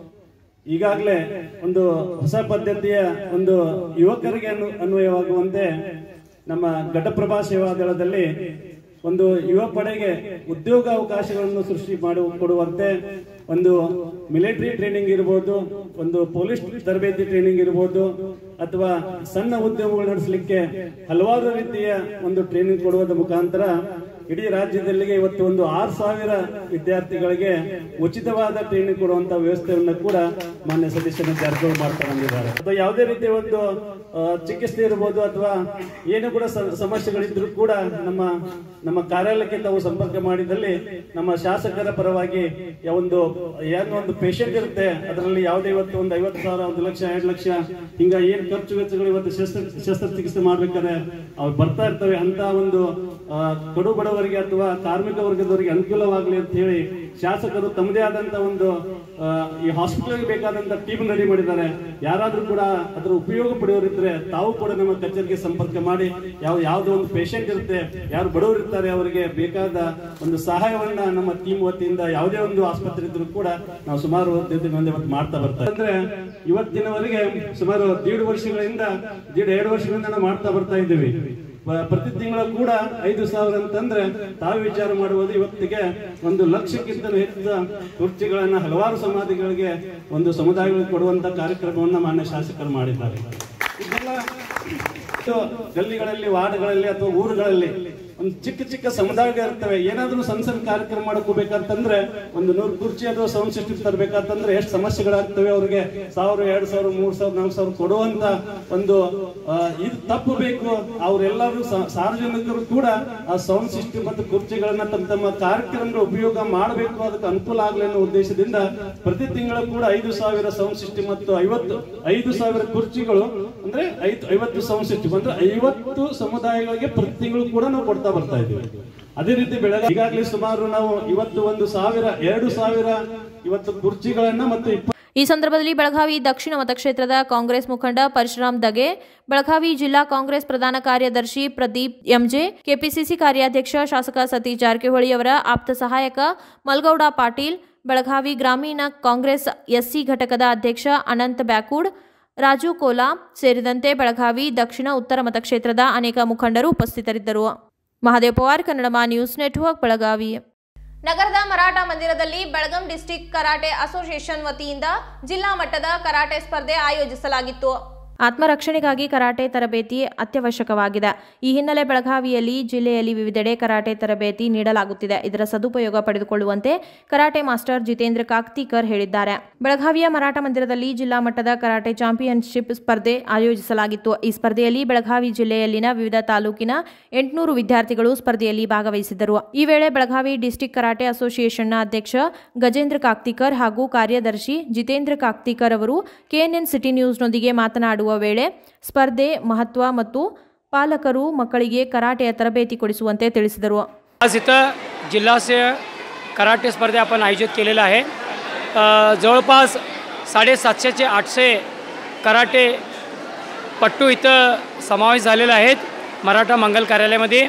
ಈಗಾಗಲೇ ಒಂದು ಹೊಸ ಪದ್ಧತಿಯ ಒಂದು ಯುವಕರಿಗೆ ಅನು ಅನ್ವಯವಾಗುವಂತೆ ನಮ್ಮ ಘಟಪ್ರಭಾ ಸೇವಾ ದಳದಲ್ಲಿ ಒಂದು ಯುವ ಪಡೆಗೆ ಉದ್ಯೋಗ ಅವಕಾಶಗಳನ್ನು ಸೃಷ್ಟಿ ಮಾಡಿ ಕೊಡುವಂತೆ ಒಂದು ಮಿಲಿಟರಿ ಟ್ರೈನಿಂಗ್ ಇರ್ಬೋದು ಒಂದು ಪೊಲೀಸ್ ತರಬೇತಿ ಟ್ರೈನಿಂಗ್ ಇರ್ಬೋದು ಅಥವಾ ಸಣ್ಣ ಉದ್ಯಮಗಳು ನಡೆಸಲಿಕ್ಕೆ ಹಲವಾರು ರೀತಿಯ ಒಂದು ಟ್ರೈನಿಂಗ್ ಕೊಡುವುದರ ಮುಖಾಂತರ ಇಡೀ ರಾಜ್ಯದಲ್ಲಿ ಇವತ್ತು ಒಂದು ಆರು ಸಾವಿರ ವಿದ್ಯಾರ್ಥಿಗಳಿಗೆ ಉಚಿತವಾದ ಟ್ರೈನಿಂಗ್ ಕೊಡುವಂತ ವ್ಯವಸ್ಥೆಯನ್ನು ಕೂಡ ಮಾನ್ಯ ಸದಸ್ಯನ ಜಾರಕಿಹೊಳಿ ಮಾಡ್ತಾ ಬಂದಿದ್ದಾರೆ ಅಥವಾ ಯಾವುದೇ ರೀತಿಯ ಒಂದು ಆ, ಚಿಕಿತ್ಸೆ ಇರಬಹುದು ಅಥವಾ ಏನು ಕೂಡ ಸ- ಸಮಸ್ಯೆಗಳಿದ್ರು ಕೂಡ ನಮ್ಮ ನಮ್ಮ ಕಾರ್ಯಾಲಯಕ್ಕೆ ತಾವು ಸಂಪರ್ಕ ಮಾಡಿದಲ್ಲಿ ನಮ್ಮ ಶಾಸಕರ ಪರವಾಗಿ ಯಾವ ಒಂದು ಏನು ಒಂದು ಪೇಷಂಟ್ ಇರುತ್ತೆ ಅದರಲ್ಲಿ ಯಾವುದೇ ಇವತ್ತು ಒಂದು ಐವತ್ತು ಸಾವಿರ ಒಂದು ಲಕ್ಷ ಎರಡು ಲಕ್ಷ ಹಿಂಗ ಏನ್ ಖರ್ಚು ವೆಚ್ಚಗಳು ಇವತ್ತು ಶಸ್ತ್ರ ಶಸ್ತ್ರಚಿಕಿತ್ಸೆ ಮಾಡ್ಬೇಕಾದ್ರೆ ಅವ್ರು ಬರ್ತಾ ಇರ್ತವೆ ಅಂತ ಒಂದು ಆ, ಕಡು ಬಡವರಿಗೆ ಅಥವಾ ಕಾರ್ಮಿಕ ವರ್ಗದವರಿಗೆ ಅನುಕೂಲವಾಗಲಿ ಅಂತ ಹೇಳಿ ಶಾಸಕರು ತಮ್ಮದೇ ಆದಂತ ಒಂದು ಆ, ಈ ಹಾಸ್ಪಿಟಲ್ಗೆ ಬೇಕಾದಂತ ಟೀಮ್ ರೆಡಿ ಮಾಡಿದ್ದಾರೆ ಯಾರಾದ್ರೂ ಕೂಡ ಅದರ ಉಪಯೋಗ ಪಡೆಯೋರಿದ್ರೆ ತಾವು ಕೂಡ ನಮ್ಮ ಕಚೇರಿಗೆ ಸಂಪರ್ಕ ಮಾಡಿ ಯಾವ ಯಾವ್ದೋ ಒಂದು ಪೇಷಂಟ್ ಇರುತ್ತೆ ಯಾರು ಬಡವರು ಇರ್ತಾರೆ ಅವರಿಗೆ ಬೇಕಾದ ಒಂದು ಸಹಾಯವನ್ನ ನಮ್ಮ ಟೀಮ್ ವತಿಯಿಂದ ಯಾವುದೇ ಒಂದು ಆಸ್ಪತ್ರೆ ಇದ್ರೂ ಕೂಡ ನಾವು ಸುಮಾರು ದಿನದಿಂದ ಇವತ್ತು ಮಾಡ್ತಾ ಬರ್ತಾ ಅಂದ್ರೆ ಇವತ್ತಿನವರೆಗೆ ಸುಮಾರು ದೀಡ್ ವರ್ಷಗಳಿಂದ ದೀಡ್ ಎರಡು ವರ್ಷಗಳಿಂದ ನಾವು ಮಾಡ್ತಾ ಬರ್ತಾ ಇದ್ದೀವಿ ಪ- ಪ್ರತಿ ತಿಂಗಳು ಕೂಡ ಐದು ಸಾವಿರ ಅಂತಂದ್ರೆ ತಾವು ವಿಚಾರ ಮಾಡುವುದು ಇವತ್ತಿಗೆ ಒಂದು ಲಕ್ಷಕ್ಕಿಂತ ಹೆಚ್ಚು ಕುರ್ಚಿಗಳನ್ನ ಹಲವಾರು ಸಮಾಧಿಗಳಿಗೆ ಒಂದು ಸಮುದಾಯಗಳಿಗೆ ಕೊಡುವಂತ ಕಾರ್ಯಕ್ರಮವನ್ನ ಮಾನ್ಯ ಶಾಸಕರು ಮಾಡಿದ್ದಾರೆ ಇದೆಲ್ಲ ಇದು ಗಲ್ಲಿಗಳಲ್ಲಿ ವಾರ್ಡ್ಗಳಲ್ಲಿ ಅಥವಾ ಊರುಗಳಲ್ಲಿ ಒಂದು ಚಿಕ್ಕ ಚಿಕ್ಕ ಸಮುದಾಯಗಳು ಇರ್ತವೆ ಏನಾದ್ರೂ ಸಣ್ಣ ಸಣ್ಣ ಕಾರ್ಯಕ್ರಮ ಮಾಡ್ಕೋಬೇಕಂತಂದ್ರೆ ಒಂದು ನೂರು ಕುರ್ಚಿ ಅಥವಾ ಸೌಂಡ್ ಸಿಸ್ಟಮ್ ತರಬೇಕಂತಂದ್ರೆ ಎಷ್ಟು ಸಮಸ್ಯೆಗಳಾಗ್ತವೆ ಅವ್ರಿಗೆ ಸಾವಿರ ಎರಡ್ ಸಾವಿರ ಮೂರ್ ಸಾವಿರ ನಾಲ್ಕು ಸಾವಿರ ಕೊಡುವಂತ ಒಂದು ಆ, ಇದು ತಪ್ಪಬೇಕು ಅವರೆಲ್ಲರೂ ಸಾರ್ವಜನಿಕರು ಕೂಡ ಆ ಸೌಂಡ್ ಸಿಸ್ಟಮ್ ಮತ್ತು ಕುರ್ಚಿಗಳನ್ನ ತಮ್ಮ ತಮ್ಮ ಕಾರ್ಯಕ್ರಮಗಳ ಉಪಯೋಗ ಮಾಡಬೇಕು ಅದಕ್ಕೆ ಅನುಕೂಲ ಆಗಲಿ ಅನ್ನೋ ಉದ್ದೇಶದಿಂದ ಪ್ರತಿ ತಿಂಗಳು ಕೂಡ ಐದು ಸಾವಿರ ಸೌಂಡ್ ಸಿಸ್ಟಮ್ ಮತ್ತು ಐವತ್ತು ಐದು ಸಾವಿರ ಕುರ್ಚಿಗಳು ಅಂದ್ರೆ ಐದು ಐವತ್ತು ಸೌಂಡ್ ಸಿಸ್ಟಮ್ ಅಂದ್ರೆ ಐವತ್ತು ಸಮುದಾಯಗಳಿಗೆ ಪ್ರತಿ ತಿಂಗಳು ಕೂಡ ನಾವು ಕೊಡ್ತಾ ಬರ್ತಾ ಇದ್ದೀವಿ ಅದೇ ರೀತಿ ಬೆಳಗಾವಿ ಈಗಾಗಲೇ ಸುಮಾರು ನಾವು ಇವತ್ತು ಒಂದು ಸಾವಿರ ಎರಡು ಸಾವಿರ ಇವತ್ತು ಕುರ್ಚಿಗಳನ್ನ ಮತ್ತು ಇಪ್ಪ ಈ ಸಂದರ್ಭದಲ್ಲಿ ಬೆಳಗಾವಿ ದಕ್ಷಿಣ ಮತಕ್ಷೇತ್ರದ ಕಾಂಗ್ರೆಸ್ ಮುಖಂಡ ಪರಶುರಾಮ್ ದಗೆ ಬೆಳಗಾವಿ ಜಿಲ್ಲಾ ಕಾಂಗ್ರೆಸ್ ಪ್ರಧಾನ ಕಾರ್ಯದರ್ಶಿ ಪ್ರದೀಪ್ ಎಂಜೆ ಕೆಪಿಸಿಸಿ ಕಾರ್ಯಾಧ್ಯಕ್ಷ ಶಾಸಕ ಸತೀಶ್ ಜಾರಕಿಹೊಳಿ ಅವರ ಆಪ್ತ ಸಹಾಯಕ ಮಲ್ಗೌಡ ಪಾಟೀಲ್ ಬೆಳಗಾವಿ ಗ್ರಾಮೀಣ ಕಾಂಗ್ರೆಸ್ ಎಸ್ಸಿ ಘಟಕದ ಅಧ್ಯಕ್ಷ ಅನಂತ್ ಬ್ಯಾಕೂಡ್ ರಾಜು ಕೋಲಾ ಸೇರಿದಂತೆ ಬೆಳಗಾವಿ ದಕ್ಷಿಣ ಉತ್ತರ ಮತಕ್ಷೇತ್ರದ ಅನೇಕ ಮುಖಂಡರು ಉಪಸ್ಥಿತರಿದ್ದರು ಮಹಾದೇವ್ ಪವಾರ್ ಕನ್ನಡಮ ನ್ಯೂಸ್ ನೆಟ್ವರ್ಕ್ ಬೆಳಗಾವಿ ನಗರದ ಮರಾಠ ಮಂದಿರದಲ್ಲಿ ಬೆಳಗಾಂ ಡಿಸ್ಟಿಕ್ ಕರಾಟೆ ಅಸೋಸಿಯೇಷನ್ ವತಿಯಿಂದ ಜಿಲ್ಲಾ ಮಟ್ಟದ ಕರಾಟೆ ಸ್ಪರ್ಧೆ ಆಯೋಜಿಸಲಾಗಿತ್ತು ಆತ್ಮರಕ್ಷಣೆಗಾಗಿ ಕರಾಟೆ ತರಬೇತಿ ಅತ್ಯವಶ್ಯಕವಾಗಿದೆ ಈ ಹಿನ್ನೆಲೆ ಬೆಳಗಾವಿಯಲ್ಲಿ ಜಿಲ್ಲೆಯಲ್ಲಿ ವಿವಿಧೆಡೆ ಕರಾಟೆ ತರಬೇತಿ ನೀಡಲಾಗುತ್ತಿದೆ ಇದರ ಸದುಪಯೋಗ ಪಡೆದುಕೊಳ್ಳುವಂತೆ ಕರಾಟೆ ಮಾಸ್ಟರ್ ಜಿತೇಂದ್ರ ಕಾಕ್ತಿಕರ್ ಹೇಳಿದ್ದಾರೆ ಬೆಳಗಾವಿಯ ಮರಾಠ ಮಂದಿರದಲ್ಲಿ ಜಿಲ್ಲಾ ಮಟ್ಟದ ಕರಾಟೆ ಚಾಂಪಿಯನ್ಶಿಪ್ ಸ್ಪರ್ಧೆ ಆಯೋಜಿಸಲಾಗಿತ್ತು ಈ ಸ್ಪರ್ಧೆಯಲ್ಲಿ ಬೆಳಗಾವಿ ಜಿಲ್ಲೆಯಲ್ಲಿನ ವಿವಿಧ ತಾಲೂಕಿನ ಎಂಟುನೂರು ವಿದ್ಯಾರ್ಥಿಗಳು ಸ್ಪರ್ಧೆಯಲ್ಲಿ ಭಾಗವಹಿಸಿದ್ದರು ಈ ವೇಳೆ ಬೆಳಗಾವಿ ಡಿಸ್ಟಿಕ್ ಕರಾಟೆ ಅಸೋಸಿಯೇಷನ್ನ ಅಧ್ಯಕ್ಷ ಗಜೇಂದ್ರ ಕಾಕ್ತಿಕರ್ ಹಾಗೂ ಕಾರ್ಯದರ್ಶಿ ಜಿತೇಂದ್ರ ಕಾಕ್ತಿಕರ್ ಅವರು ಕೆಎನ್ಎನ್ ಸಿಟಿ ನ್ಯೂಸ್ನೊಂದಿಗೆ ಮಾತನಾಡುವ ವೇಳೆ ಸ್ಪರ್ಧೆ ಮಹತ್ವ ಮತ್ತು ಪಾಲಕರು ಮಕ್ಕಳಿಗೆ ಕರಾಟೆಯ ತರಬೇತಿ ಕೊಡಿಸುವಂತೆ ತಿಳಿಸಿದರು आज इथं जिल्हास्तरीय कराटे स्पर्धा आपण आयोजित केलेलं आहे अ, जवळपास साडेसातशे ते आठशे कराटे पट्टू इथं समावेश झालेले आहेत मराठा मंगल कार्यालयामध्ये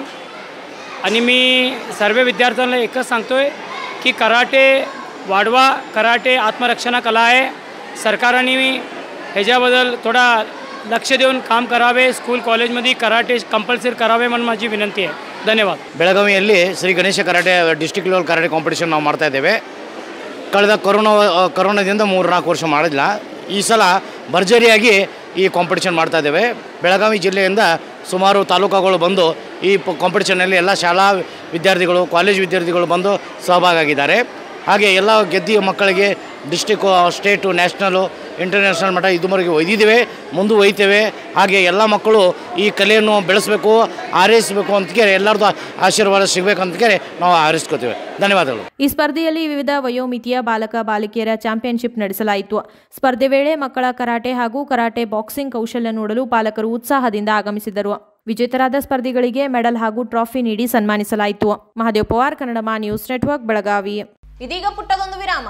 आणि मी सर्व विद्यार्थ्यांना एकच सांगतो आहे की कराटे वाढवा कराटे आत्मरक्षणा कला आहे सरकारने ह्याच्याबद्दल थोडा लक्ष देऊन काम करावे स्कूल कॉलेजमध्ये कराटे कंपल्सरी करावे म्हणून माझी विनंती आहे धन्यवाद ಬೆಳಗಾವಿಯಲ್ಲಿ Shri Ganesha karate district level karate competition ನಾವು ಮಾಡ್ತಾ ಇದ್ದೇವೆ ಕಳೆದ ಕೊರೋನಾ ಕೊರೋನಾದಿಂದ ಮೂರು ನಾಲ್ಕು ವರ್ಷ ಮಾಡಿಲ್ಲ ಈ ಸಲ ಭರ್ಜರಿಯಾಗಿ ಈ ಕಾಂಪಿಟೇಷನ್ ಮಾಡ್ತಾ ಇದ್ದೇವೆ ಬೆಳಗಾವಿ ಜಿಲ್ಲೆಯಿಂದ ಸುಮಾರು ತಾಲೂಕುಗಳು ಬಂದು ಈ ಕಾಂಪಿಟೇಷನಲ್ಲಿ ಎಲ್ಲ ಶಾಲಾ ವಿದ್ಯಾರ್ಥಿಗಳು ಕಾಲೇಜ್ ವಿದ್ಯಾರ್ಥಿಗಳು ಬಂದು ಸಹಭಾಗಿಯಾಗಿದ್ದಾರೆ ಹಾಗೆ ಎಲ್ಲ ಗೆದ್ದಿಯ ಮಕ್ಕಳಿಗೆ ಡಿಸ್ಟಿಕ್ಕು ಸ್ಟೇಟು ನ್ಯಾಷನಲು ಇಂಟರ್ನ್ಯಾಷನಲ್ ಮಟ್ಟ ಇದುವರೆಗೆ ಒಯ್ದಿದ್ದೇವೆ ಮುಂದೆ ಒಯ್ತೇವೆ ಹಾಗೆ ಎಲ್ಲ ಮಕ್ಕಳು ಈ ಕಲೆಯನ್ನು ಬೆಳೆಸಬೇಕು ಹಾರೈಸಬೇಕು ಅಂತಕ್ಕೆ ಎಲ್ಲರದ್ದು ಆಶೀರ್ವಾದ ಸಿಗಬೇಕಂತಕ್ಕೆ ನಾವು ಹಾರೈಸ್ಕೋತೇವೆ ಧನ್ಯವಾದಗಳು ಈ ಸ್ಪರ್ಧೆಯಲ್ಲಿ ವಿವಿಧ ವಯೋಮಿತಿಯ ಬಾಲಕ ಬಾಲಿಕೆಯರ ಚಾಂಪಿಯನ್ಶಿಪ್ ನಡೆಸಲಾಯಿತು ಸ್ಪರ್ಧೆ ವೇಳೆ ಮಕ್ಕಳ ಕರಾಟೆ ಹಾಗೂ ಕರಾಟೆ ಬಾಕ್ಸಿಂಗ್ ಕೌಶಲ್ಯ ನೋಡಲು ಪಾಲಕರು ಉತ್ಸಾಹದಿಂದ ಆಗಮಿಸಿದರು ವಿಜೇತರಾದ ಸ್ಪರ್ಧಿಗಳಿಗೆ ಮೆಡಲ್ ಹಾಗೂ ಟ್ರಾಫಿ ನೀಡಿ ಸನ್ಮಾನಿಸಲಾಯಿತು ಮಹಾದೇವ್ ಪವಾರ್ ಕನ್ನಡಮ ನ್ಯೂಸ್ ನೆಟ್ವರ್ಕ್ ಬೆಳಗಾವಿ ಇದೀಗ ಪುಟ್ಟದೊಂದು ವಿರಾಮ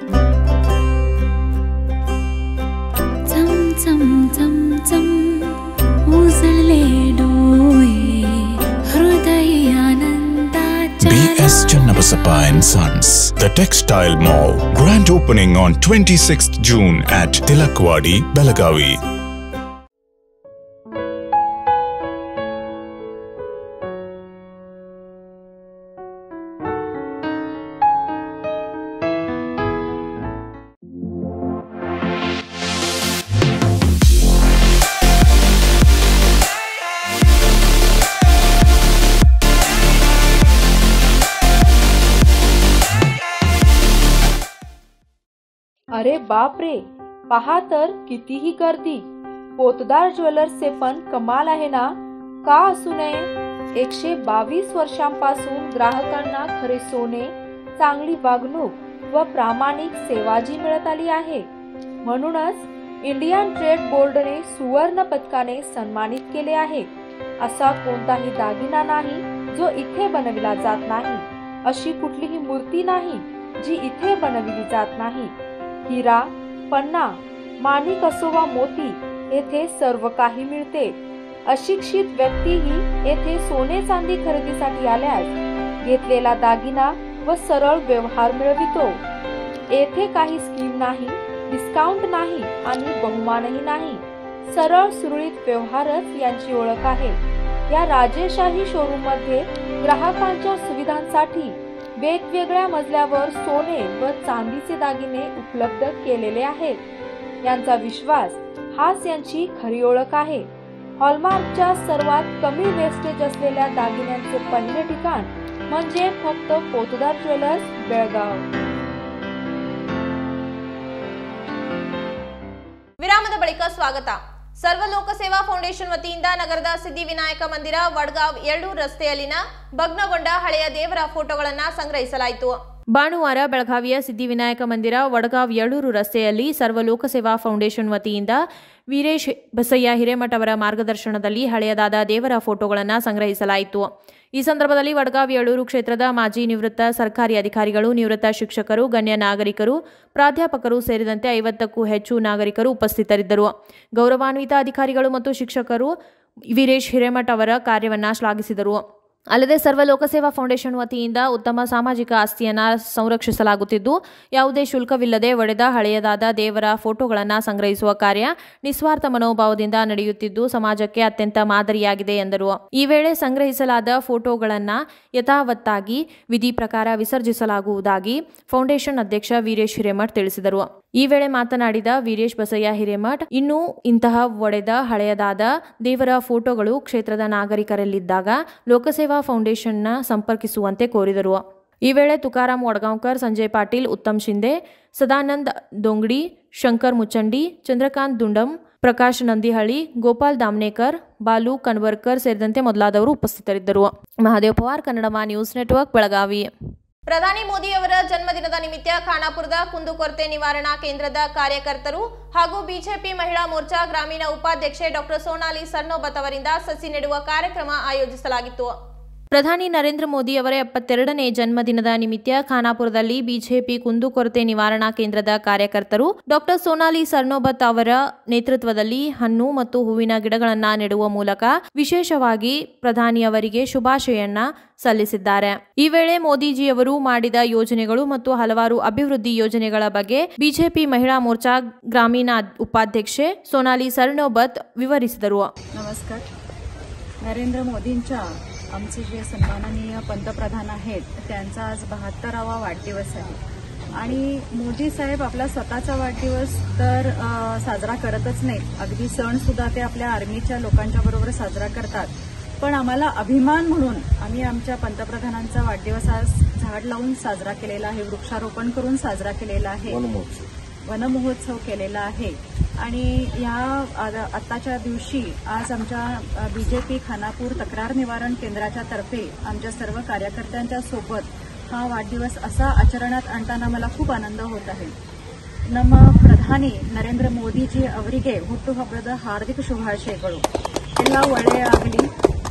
चम चम चम चम उजळले डोळे हृदयानंदाच्या BS Channabasappa and Sons, the textile mall. Grand opening on 26th June at Tilakwadi, Belagavi. अरे बाप रे पहा तर कितीही गर्दी पोतदार ज्वेलर्सचे पण कमाल आहे ना का असू नये एकशे बावीस वर्षांपासून ग्राहकांना खरे सोने चांगली वागणूक व प्रामाणिक सेवा जी मिळत आली आहे म्हणूनच इंडियन ट्रेड बोर्डने सुवर्ण पदकाने सन्मानित केले आहे असा कोणताही दागिना नाही जो इथे बनविला जात नाही अशी कुठलीही मूर्ती नाही जी इथे बनविली जात नाही हिरा पन्ना माणिक असो वा मोती येथे सर्व काही मिळते अशिक्षित व्यक्तीही येथे सोने चांदी खरेदीसाठी आल्यास घेतलेला दागिना व सरळ व्यवहार मिळवितो येथे काही स्कीम नाही डिस्काउंट नाही आणि बहुमानही नाही सरळ सुरळीत व्यवहारच यांची ओळख आहे या राजेशाही शोरूम मध्ये ग्राहकांच्या सुविधांसाठी वेगवेगळ्या मजल्यावर सोने व चांदीचे दागिने उपलब्ध केलेले आहेत यांचा विश्वास हाच यांची खरी ओळख आहे हॉलमार्कच्या सर्वात कमी वेस्टेज असलेल्या दागिन्यांचे पहिले ठिकाण म्हणजे फक्त पोतदार ज्वेलर्स बेळगाव ವಿರಾಮದ ಬಳಿಕ ಸ್ವಾಗತ ಸರ್ವ ಲೋಕಸೇವಾ ಫೌಂಡೇಶನ್ ವತಿಯಿಂದ ನಗರದ ಸಿದ್ಧಿವಿನಾಯಕ ಮಂದಿರ ವಡ್ಗಾಂವ್ ಎರಡು ರಸ್ತೆಯಲ್ಲಿನ ಭಗ್ನಗೊಂಡ ಹಳೆಯ ದೇವರ ಫೋಟೋಗಳನ್ನು ಸಂಗ್ರಹಿಸಲಾಯಿತು ಭಾನುವಾರ ಬೆಳಗಾವಿಯ ಸಿದ್ಧಿವಿನಾಯಕ ಮಂದಿರ ವಡಗಾವ್ ಯಳೂರು ರಸ್ತೆಯಲ್ಲಿ ಸರ್ವ ಲೋಕಸೇವಾ ಫೌಂಡೇಶನ್ ವತಿಯಿಂದ ವೀರೇಶ್ ಬಸಯ್ಯ ಹಿರೇಮಠ ಅವರ ಮಾರ್ಗದರ್ಶನದಲ್ಲಿ ಹಳೆಯದಾದ ದೇವರ ಫೋಟೋಗಳನ್ನು ಸಂಗ್ರಹಿಸಲಾಯಿತು ಈ ಸಂದರ್ಭದಲ್ಲಿ ವಡಗಾವ್ ಯಳೂರು ಕ್ಷೇತ್ರದ ಮಾಜಿ ನಿವೃತ್ತ ಸರ್ಕಾರಿ ಅಧಿಕಾರಿಗಳು ನಿವೃತ್ತ ಶಿಕ್ಷಕರು ಗಣ್ಯ ನಾಗರಿಕರು ಪ್ರಾಧ್ಯಾಪಕರು ಸೇರಿದಂತೆ ಐವತ್ತಕ್ಕೂ ಹೆಚ್ಚು ನಾಗರಿಕರು ಉಪಸ್ಥಿತರಿದ್ದರು ಗೌರವಾನ್ವಿತ ಅಧಿಕಾರಿಗಳು ಮತ್ತು ಶಿಕ್ಷಕರು ವೀರೇಶ್ ಹಿರೇಮಠ ಅವರ ಕಾರ್ಯವನ್ನು ಶ್ಲಾಘಿಸಿದರು ಅಲ್ಲದೆ ಸರ್ವ ಲೋಕಸೇವಾ ಫೌಂಡೇಶನ್ ವತಿಯಿಂದ ಉತ್ತಮ ಸಾಮಾಜಿಕ ಆಸ್ತಿಯನ್ನು ಸಂರಕ್ಷಿಸಲಾಗುತ್ತಿದ್ದು ಯಾವುದೇ ಶುಲ್ಕವಿಲ್ಲದೆ ಒಡೆದ ಹಳೆಯದಾದ ದೇವರ ಫೋಟೋಗಳನ್ನು ಸಂಗ್ರಹಿಸುವ ಕಾರ್ಯ ನಿಸ್ವಾರ್ಥ ಮನೋಭಾವದಿಂದ ನಡೆಯುತ್ತಿದ್ದು ಸಮಾಜಕ್ಕೆ ಅತ್ಯಂತ ಮಾದರಿಯಾಗಿದೆ ಎಂದರು ಈ ವೇಳೆ ಸಂಗ್ರಹಿಸಲಾದ ಫೋಟೋಗಳನ್ನು ಯಥಾವತ್ತಾಗಿ ವಿಧಿ ಪ್ರಕಾರ ವಿಸರ್ಜಿಸಲಾಗುವುದಾಗಿ ಫೌಂಡೇಶನ್ ಅಧ್ಯಕ್ಷ ವೀರೇಶ್ ಹಿರೇಮಠ್ ತಿಳಿಸಿದರು ಈ ವೇಳೆ ಮಾತನಾಡಿದ ವೀರೇಶ್ ಬಸಯ್ಯ ಹಿರೇಮಠ್ ಇನ್ನೂ ಇಂತಹ ಒಡೆದ ಹಳೆಯದಾದ ದೇವರ ಫೋಟೋಗಳು ಕ್ಷೇತ್ರದ ನಾಗರಿಕರಲ್ಲಿದ್ದಾಗ ಲೋಕಸೇವಾ ಫೌಂಡೇಶನ್ನ ಸಂಪರ್ಕಿಸುವಂತೆ ಕೋರಿದರು ಈ ವೇಳೆ ತುಕಾರಾಮ್ ವಡಗಾಂವ್ಕರ್ ಸಂಜಯ್ ಪಾಟೀಲ್ ಉತ್ತಮ್ ಶಿಂದೆ ಸದಾನಂದ್ ದೊಂಗಡಿ ಶಂಕರ್ ಮುಚ್ಚಂಡಿ ಚಂದ್ರಕಾಂತ್ ದುಂಡಂ ಪ್ರಕಾಶ್ ನಂದಿಹಳ್ಳಿ ಗೋಪಾಲ್ ದಾಮ್ನೇಕರ್ ಬಾಲು ಕನ್ವರ್ಕರ್ ಸೇರಿದಂತೆ ಮೊದಲಾದವರು ಉಪಸ್ಥಿತರಿದ್ದರು ಮಹಾದೇವ್ ಪವಾರ್ ಕನ್ನಡಮ ನ್ಯೂಸ್ ನೆಟ್ವರ್ಕ್ ಬೆಳಗಾವಿ ಪ್ರಧಾನಿ ಮೋದಿಯವರ ಜನ್ಮದಿನದ ನಿಮಿತ್ತ ಖಾನಾಪುರದ ಕುಂದುಕೊರತೆ ನಿವಾರಣಾ ಕೇಂದ್ರದ ಕಾರ್ಯಕರ್ತರು ಹಾಗೂ ಬಿಜೆಪಿ ಮಹಿಳಾ ಮೋರ್ಚಾ ಗ್ರಾಮೀಣ ಉಪಾಧ್ಯಕ್ಷೆ ಡಾಕ್ಟರ್ ಸೋನಾಲಿ ಸರ್ನೋಬತ್ ಅವರಿಂದ ಸಸಿ ನೆಡುವ ಕಾರ್ಯಕ್ರಮ ಆಯೋಜಿಸಲಾಗಿತ್ತು ಪ್ರಧಾನಿ ನರೇಂದ್ರ ಮೋದಿ ಅವರ ಎಪ್ಪತ್ತೆರಡನೇ ಜನ್ಮದಿನದ ನಿಮಿತ್ತ ಖಾನಾಪುರದಲ್ಲಿ ಬಿಜೆಪಿ ಕುಂದುಕೊರತೆ ನಿವಾರಣಾ ಕೇಂದ್ರದ ಕಾರ್ಯಕರ್ತರು ಡಾಕ್ಟರ್ ಸೋನಾಲಿ ಸರ್ನೋಬತ್ ಅವರ ನೇತೃತ್ವದಲ್ಲಿ ಹಣ್ಣು ಮತ್ತು ಹೂವಿನ ಗಿಡಗಳನ್ನು ನೆಡುವ ಮೂಲಕ ವಿಶೇಷವಾಗಿ ಪ್ರಧಾನಿಯವರಿಗೆ ಶುಭಾಶಯನ್ನ ಸಲ್ಲಿಸಿದ್ದಾರೆ ಈ ವೇಳೆ ಮೋದಿಜಿಯವರು ಮಾಡಿದ ಯೋಜನೆಗಳು ಮತ್ತು ಹಲವಾರು ಅಭಿವೃದ್ಧಿ ಯೋಜನೆಗಳ ಬಗ್ಗೆ ಬಿಜೆಪಿ ಮಹಿಳಾ ಮೋರ್ಚಾ ಗ್ರಾಮೀಣ उपाध्यक्षे सोनाली सरनोबत विवरिಸಿದರು नमस्कार नरेंद्र मोदींच्या आमचे जे सन्माननीय पंतप्रधान आहेत त्यांचा आज बहात्तरावा वाढदिवस आहे आणि मोदी साहेब आपला स्वतःचा वाढदिवस तर अ, साजरा करतच नाहीत अगदी सण सुद्धा ते आपल्या आर्मीच्या लोकांच्या बरोबर साजरा करतात पण आम्हाला अभिमान म्हणून आम्ही आमच्या पंतप्रधानांचा वाढदिवस आज झाड लावून साजरा केलेला आहे वृक्षारोपण करून साजरा केलेला आहे वनमहोत्सव केलेला आहे आणि या आ- आत्ताच्या दिवशी आज आमच्या बीजेपी खानापूर तक्रार निवारण केंद्राच्या तर्फे आमच्या सर्व कार्यकर्त्यांच्या सोबत हा वाढदिवस असा आचरणात आणताना मला खूप आनंद होत आहे ನಮ್ಮ ಪ್ರಧಾನಿ ನರೇಂದ್ರ ಮೋದಿಜಿ ಅವರಿಗೆ ಹುಟ್ಟುಹಬ್ಬದ ಹಾರ್ದಿಕ ಶುಭಾಶಯಗಳು ಎಲ್ಲ ಒಳ್ಳೆಯಾಗಲಿ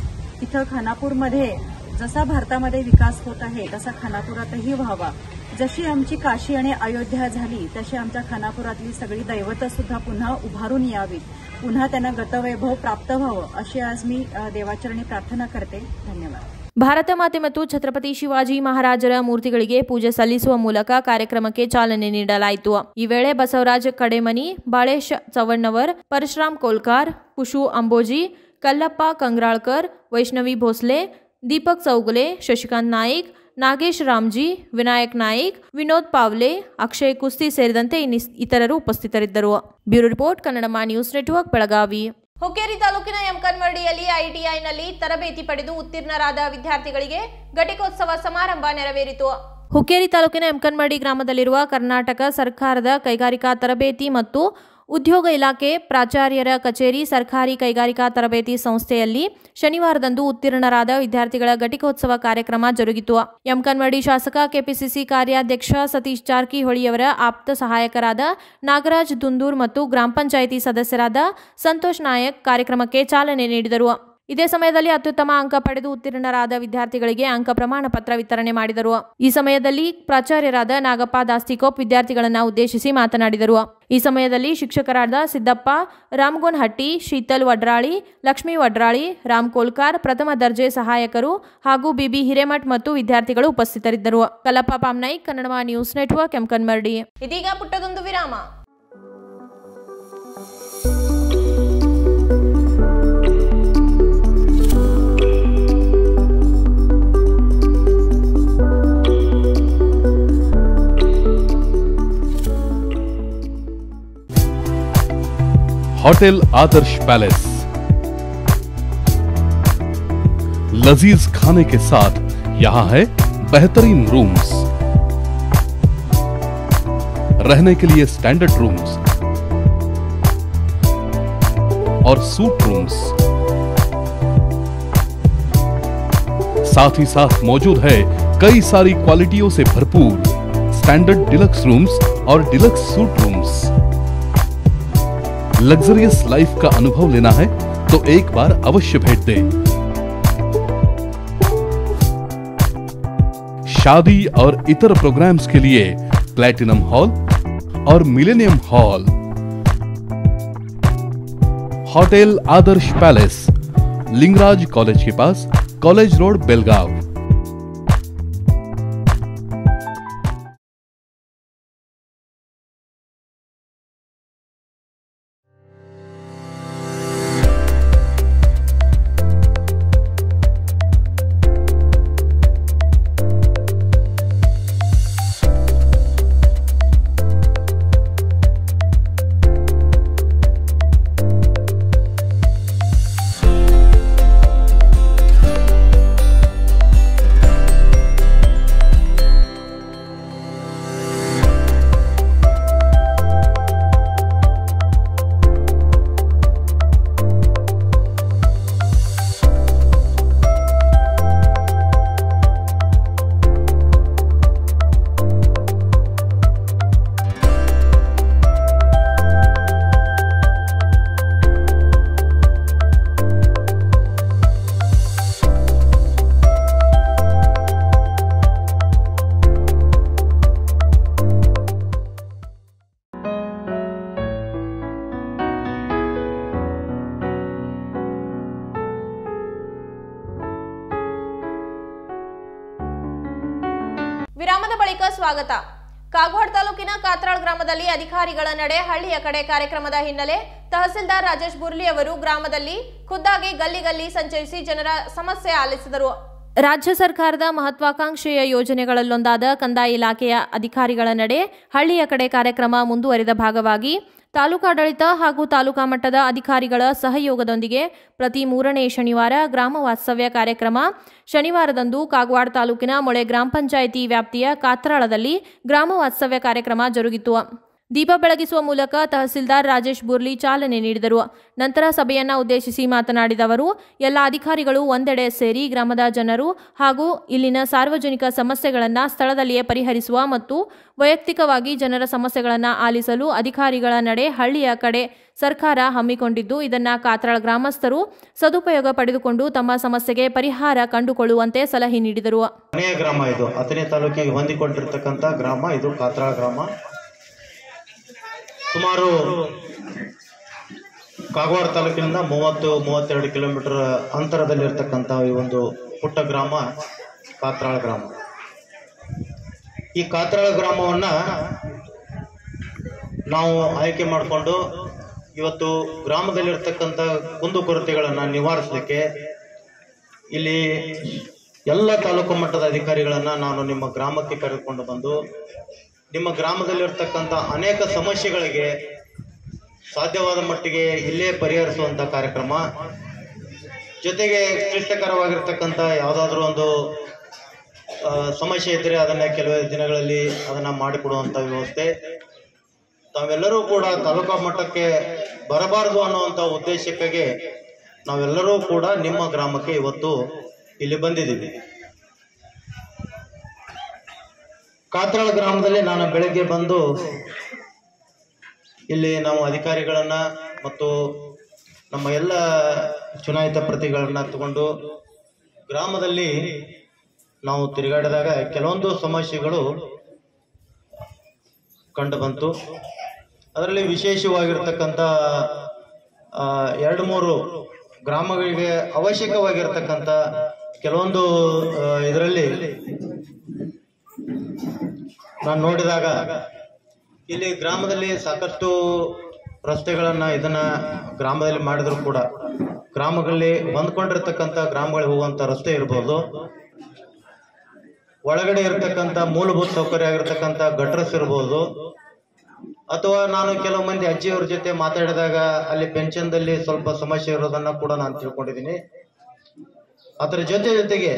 इथं खानापूरमध्ये जसा भारतामध्ये विकास होत आहे तसा खानापुरातही व्हावा जशी आमची काशी आणि अयोध्या झाली तशी आमच्या खानापुरातली सगळी दैवतं सुद्धा पुन्हा उभारून यावीत पुन्हा त्यांना गतवैभव प्राप्त व्हावं अशी आज मी अ, देवाचरणी प्रार्थना करते धन्यवाद ಭಾರತ ಮಾತೆ ಮತ್ತು ಛತ್ರಪತಿ ಶಿವಾಜಿ ಮಹಾರಾಜರ ಮೂರ್ತಿಗಳಿಗೆ ಪೂಜೆ ಸಲ್ಲಿಸುವ ಮೂಲಕ ಕಾರ್ಯಕ್ರಮಕ್ಕೆ ಚಾಲನೆ ನೀಡಲಾಯಿತು ಈ ವೇಳೆ ಬಸವರಾಜ್ ಕಡೆಮನಿ ಬಾಳೇಶ್ ಚವಣ್ಣವರ್ ಪರಶುರಾಮ್ ಕೋಲ್ಕಾರ್ ಪುಷು ಅಂಬೋಜಿ ಕಲ್ಲಪ್ಪ ಕಂಗ್ರಾಳ್ಕರ್ ವೈಷ್ಣವಿ ಭೋಸ್ಲೆ ದೀಪಕ್ ಚೌಗುಲೆ ಶಶಿಕಾಂತ್ ನಾಯಿಕ್ ನಾಗೇಶ್ ರಾಮ್ಜಿ ವಿನಾಯಕ್ ನಾಯಿಕ್ ವಿನೋದ್ ಪಾವ್ಲೆ ಅಕ್ಷಯ್ ಕುಸ್ತಿ ಸೇರಿದಂತೆ ಇನ್ನಿಸ್- ಇತರರು ಉಪಸ್ಥಿತರಿದ್ದರು bureau report Kannadama news network Belagavi Hukkeri ತಾಲೂಕಿನ ಎಂಕನ್ಮರಡಿಯಲ್ಲಿ ಐಟಿಐನಲ್ಲಿ ತರಬೇತಿ ಪಡೆದು ಉತ್ತೀರ್ಣರಾದ ವಿದ್ಯಾರ್ಥಿಗಳಿಗೆ ಘಟಿಕೋತ್ಸವ ಸಮಾರಂಭ ನೆರವೇರಿತು ಹುಕ್ಕೇರಿ ತಾಲೂಕಿನ ಎಂಕನ್ಮರಡಿ ಗ್ರಾಮದಲ್ಲಿರುವ ಕರ್ನಾಟಕ ಸರ್ಕಾರದ ಕೈಗಾರಿಕಾ ತರಬೇತಿ ಮತ್ತು ಉದ್ಯೋಗ ಇಲಾಖೆ ಪ್ರಾಚಾರ್ಯರ ಕಚೇರಿ ಸರ್ಕಾರಿ ಕೈಗಾರಿಕಾ ತರಬೇತಿ ಸಂಸ್ಥೆಯಲ್ಲಿ ಶನಿವಾರದಂದು ಉತ್ತೀರ್ಣರಾದ ವಿದ್ಯಾರ್ಥಿಗಳ ಘಟಿಕೋತ್ಸವ ಕಾರ್ಯಕ್ರಮ ಜರುಗಿತು ಎಂಕನ್ಮಡಿ ಶಾಸಕ ಕೆಪಿಸಿಸಿ ಕಾರ್ಯಾಧ್ಯಕ್ಷ ಸತೀಶ್ ಜಾರಕಿಹೊಳಿಯವರ ಆಪ್ತ ಸಹಾಯಕರಾದ ನಾಗರಾಜ್ ದುಂದೂರ್ ಮತ್ತು ಗ್ರಾಮ ಪಂಚಾಯಿತಿ ಸದಸ್ಯರಾದ ಸಂತೋಷ್ ನಾಯಕ್ ಕಾರ್ಯಕ್ರಮಕ್ಕೆ ಚಾಲನೆ ನೀಡಿದರು ಇದೇ ಸಮಯದಲ್ಲಿ ಅತ್ಯುತ್ತಮ ಅಂಕ ಪಡೆದು ಉತ್ತೀರ್ಣರಾದ ವಿದ್ಯಾರ್ಥಿಗಳಿಗೆ ಅಂಕ ಪ್ರಮಾಣ ಪತ್ರ ವಿತರಣೆ ಮಾಡಿದರು ಈ ಸಮಯದಲ್ಲಿ ಪ್ರಾಚಾರ್ಯರಾದ ನಾಗಪ್ಪ ದಾಸ್ತಿಕೋಪ್ ವಿದ್ಯಾರ್ಥಿಗಳನ್ನ ಉದ್ದೇಶಿಸಿ ಮಾತನಾಡಿದರು ಈ ಸಮಯದಲ್ಲಿ ಶಿಕ್ಷಕರಾದ ಸಿದ್ದಪ್ಪ ರಾಮಗೋನಹಟ್ಟಿ ಶೀತಲ್ ವಡ್ರಾಳಿ ಲಕ್ಷ್ಮೀ ವಡ್ರಾಳಿ ರಾಮ್ ಕೋಲ್ಕಾರ್ ಪ್ರಥಮ ದರ್ಜೆ ಸಹಾಯಕರು ಹಾಗೂ ಬಿಬಿ ಹಿರೇಮಠ್ ಮತ್ತು ವಿದ್ಯಾರ್ಥಿಗಳು ಉಪಸ್ಥಿತರಿದ್ದರು ಕಲ್ಲಪ್ಪ ಪಾಮ್ನಾಯ್ಕ್ ಕನ್ನಡ ನ್ಯೂಸ್ ನೆಟ್ವರ್ಕ್ ಎಂಕನ್ಮರ್ಡಿ ಇದೀಗ ಪುಟ್ಟದೊಂದು ವಿರಾಮ होटल आदर्श पैलेस लजीज खाने के साथ यहाँ है बेहतरीन रूम्स रहने के लिए स्टैंडर्ड रूम्स और सूट रूम्स साथ ही साथ मौजूद है कई सारी क्वालिटियों से भरपूर स्टैंडर्ड डिलक्स रूम्स और deluxe suite rooms luxurious life का अनुभव लेना है तो एक बार अवश्य भेंट दें शादी और इतर प्रोग्राम्स के लिए प्लैटिनम हॉल और millennium hall hotel Adarsh palace Lingaraj college के पास कॉलेज रोड बेलगांव ವಿರಾಮದ ಬಳಿಕ ಸ್ವಾಗತ ಕಾಗವಾಡ ತಾಲೂಕಿನ ಕಾತ್ರಾಳ್ ಗ್ರಾಮದಲ್ಲಿ ಅಧಿಕಾರಿಗಳ ನಡೆ ಹಳ್ಳಿಯ ಕಡೆ ಕಾರ್ಯಕ್ರಮದ ಹಿನ್ನೆಲೆ ತಹಸೀಲ್ದಾರ್ ರಾಜೇಶ್ ಬುರ್ಲಿ ಅವರು ಗ್ರಾಮದಲ್ಲಿ ಖುದ್ದಾಗಿ ಗಲ್ಲಿ ಗಲ್ಲಿ ಸಂಚರಿಸಿ ಜನರ ಸಮಸ್ಯೆ ಆಲಿಸಿದರು ರಾಜ್ಯ ಸರ್ಕಾರದ ಮಹತ್ವಾಕಾಂಕ್ಷೆಯ ಯೋಜನೆಗಳಲ್ಲೊಂದಾದ ಕಂದಾಯ ಇಲಾಖೆಯ ಅಧಿಕಾರಿಗಳ ನಡೆ ಹಳ್ಳಿಯ ಕಡೆ ಕಾರ್ಯಕ್ರಮ ಮುಂದುವರಿದ ಭಾಗವಾಗಿ ತಾಲೂಕಾಡಳಿತ ಹಾಗೂ ತಾಲೂಕಾ ಮಟ್ಟದ ಅಧಿಕಾರಿಗಳ ಸಹಯೋಗದೊಂದಿಗೆ ಪ್ರತಿ ಮೂರನೇ ಶನಿವಾರ ಗ್ರಾಮ ವಾಸ್ತವ್ಯ ಕಾರ್ಯಕ್ರಮ ಶನಿವಾರದಂದು ಕಾಗವಾಡ ತಾಲೂಕಿನ ಮೊಳೆ ಗ್ರಾಮ ಪಂಚಾಯಿತಿ ವ್ಯಾಪ್ತಿಯ ಕಾತ್ರಾಳದಲ್ಲಿ ಗ್ರಾಮ ವಾಸ್ತವ್ಯ ಕಾರ್ಯಕ್ರಮ ಜರುಗಿತು ದೀಪ ಬೆಳಗಿಸುವ ಮೂಲಕ ತಹಸೀಲ್ದಾರ್ ರಾಜೇಶ್ ಬುರ್ಲಿ ಚಾಲನೆ ನೀಡಿದರು ನಂತರ ಸಭೆಯನ್ನ ಉದ್ದೇಶಿಸಿ ಮಾತನಾಡಿದ ಅವರು ಎಲ್ಲ ಅಧಿಕಾರಿಗಳು ಒಂದೆಡೆ ಸೇರಿ ಗ್ರಾಮದ ಜನರು ಹಾಗೂ ಇಲ್ಲಿನ ಸಾರ್ವಜನಿಕ ಸಮಸ್ಯೆಗಳನ್ನು ಸ್ಥಳದಲ್ಲಿಯೇ ಪರಿಹರಿಸುವ ಮತ್ತು ವೈಯಕ್ತಿಕವಾಗಿ ಜನರ ಸಮಸ್ಯೆಗಳನ್ನು ಆಲಿಸಲು ಅಧಿಕಾರಿಗಳ ನಡೆ ಹಳ್ಳಿಯ ಕಡೆ ಸರ್ಕಾರ ಹಮ್ಮಿಕೊಂಡಿದ್ದು ಇದನ್ನ ಕಾತ್ರಾಳ ಗ್ರಾಮಸ್ಥರು ಸದುಪಯೋಗ ಪಡೆದುಕೊಂಡು ತಮ್ಮ ಸಮಸ್ಯೆಗೆ ಪರಿಹಾರ ಕಂಡುಕೊಳ್ಳುವಂತೆ ಸಲಹೆ ನೀಡಿದರು ಕೊನೆಯ ಗ್ರಾಮ ಇದು ಹತ್ತನೇ ತಾಲೂಕಿಗೆ ಹೊಂದಿಕೊಂಡಿರ್ತಕ್ಕಂಥ ಗ್ರಾಮ ಇದು ಕಾತ್ರಾಳ ಗ್ರಾಮ ಸುಮಾರು ಕಾಗವಾಡ ತಾಲೂಕಿನಿಂದ ಮೂವತ್ತು ಮೂವತ್ತೆರಡು ಕಿಲೋಮೀಟರ್ ಅಂತರದಲ್ಲಿರ್ತಕ್ಕಂಥ ಈ ಒಂದು ಪುಟ್ಟ ಗ್ರಾಮ ಕಾತ್ರಾಳ ಗ್ರಾಮ ಈ ಕಾತ್ರಾಳ ಗ್ರಾಮವನ್ನ ನಾವು ಆಯ್ಕೆ ಮಾಡಿಕೊಂಡು ಇವತ್ತು ಗ್ರಾಮದಲ್ಲಿರ್ತಕ್ಕಂಥ ಕುಂದುಕೊರತೆಗಳನ್ನು ನಿವಾರಿಸಲಿಕ್ಕೆ ಇಲ್ಲಿ ಎಲ್ಲ ತಾಲೂಕು ಮಟ್ಟದ ಅಧಿಕಾರಿಗಳನ್ನು ನಾನು ನಿಮ್ಮ ಗ್ರಾಮಕ್ಕೆ ಕರೆದುಕೊಂಡು ಬಂದು ನಿಮ್ಮ ಗ್ರಾಮದಲ್ಲಿರ್ತಕ್ಕಂಥ ಅನೇಕ ಸಮಸ್ಯೆಗಳಿಗೆ ಸಾಧ್ಯವಾದ ಮಟ್ಟಿಗೆ ಇಲ್ಲೇ ಪರಿಹರಿಸುವಂಥ ಕಾರ್ಯಕ್ರಮ ಜೊತೆಗೆ ಕ್ಲಿಷ್ಟಕರವಾಗಿರ್ತಕ್ಕಂಥ ಯಾವುದಾದ್ರೂ ಒಂದು ಆ, ಸಮಸ್ಯೆ ಇದ್ದರೆ ಅದನ್ನು ಕೆಲವೇ ದಿನಗಳಲ್ಲಿ ಅದನ್ನು ಮಾಡಿಕೊಡುವಂಥ ವ್ಯವಸ್ಥೆ ತಾವೆಲ್ಲರೂ ಕೂಡ ತಾಲೂಕಾ ಮಟ್ಟಕ್ಕೆ ಬರಬಾರದು ಅನ್ನುವಂಥ ಉದ್ದೇಶಕ್ಕಾಗಿ ನಾವೆಲ್ಲರೂ ಕೂಡ ನಿಮ್ಮ ಗ್ರಾಮಕ್ಕೆ ಇವತ್ತು ಇಲ್ಲಿ ಬಂದಿದ್ದೀವಿ ಕಾತ್ರಾಳ ಗ್ರಾಮದಲ್ಲಿ ನಾನು ಬೆಳಗ್ಗೆ ಬಂದು ಇಲ್ಲಿ ನಾವು ಅಧಿಕಾರಿಗಳನ್ನ ಮತ್ತು ನಮ್ಮ ಎಲ್ಲ ಚುನಾಯಿತ ಪ್ರತಿಗಳನ್ನ ತಗೊಂಡು ಗ್ರಾಮದಲ್ಲಿ ನಾವು ತಿರುಗಾಡಿದಾಗ ಕೆಲವೊಂದು ಸಮಸ್ಯೆಗಳು ಕಂಡು ಬಂತು ಅದರಲ್ಲಿ ವಿಶೇಷವಾಗಿರ್ತಕ್ಕಂಥ ಆ, ಎರಡು ಮೂರು ಗ್ರಾಮಗಳಿಗೆ ಅವಶ್ಯಕವಾಗಿರ್ತಕ್ಕಂಥ ಕೆಲವೊಂದು ಇದರಲ್ಲಿ ನಾನು ನೋಡಿದಾಗ ಇಲ್ಲಿ ಗ್ರಾಮದಲ್ಲಿ ಸಾಕಷ್ಟು ರಸ್ತೆಗಳನ್ನ ಇದನ್ನ ಗ್ರಾಮದಲ್ಲಿ ಮಾಡಿದ್ರು ಕೂಡ ಗ್ರಾಮಗಳಲ್ಲಿ ಹೊಂದ್ಕೊಂಡಿರ್ತಕ್ಕಂಥ ಗ್ರಾಮಗಳಿಗೆ ಹೋಗುವಂತ ರಸ್ತೆ ಇರ್ಬೋದು ಒಳಗಡೆ ಇರತಕ್ಕಂಥ ಮೂಲಭೂತ ಸೌಕರ್ಯ ಆಗಿರ್ತಕ್ಕಂಥ ಗಟ್ರಸ್ ಇರ್ಬೋದು ಅಥವಾ ನಾನು ಕೆಲವು ಮಂದಿ ಅಜ್ಜಿಯವ್ರ ಜೊತೆ ಮಾತಾಡಿದಾಗ ಅಲ್ಲಿ ಪೆನ್ಷನ್ದಲ್ಲಿ ಸ್ವಲ್ಪ ಸಮಸ್ಯೆ ಇರೋದನ್ನ ಕೂಡ ನಾನು ತಿಳ್ಕೊಂಡಿದ್ದೀನಿ ಅದರ ಜೊತೆ ಜೊತೆಗೆ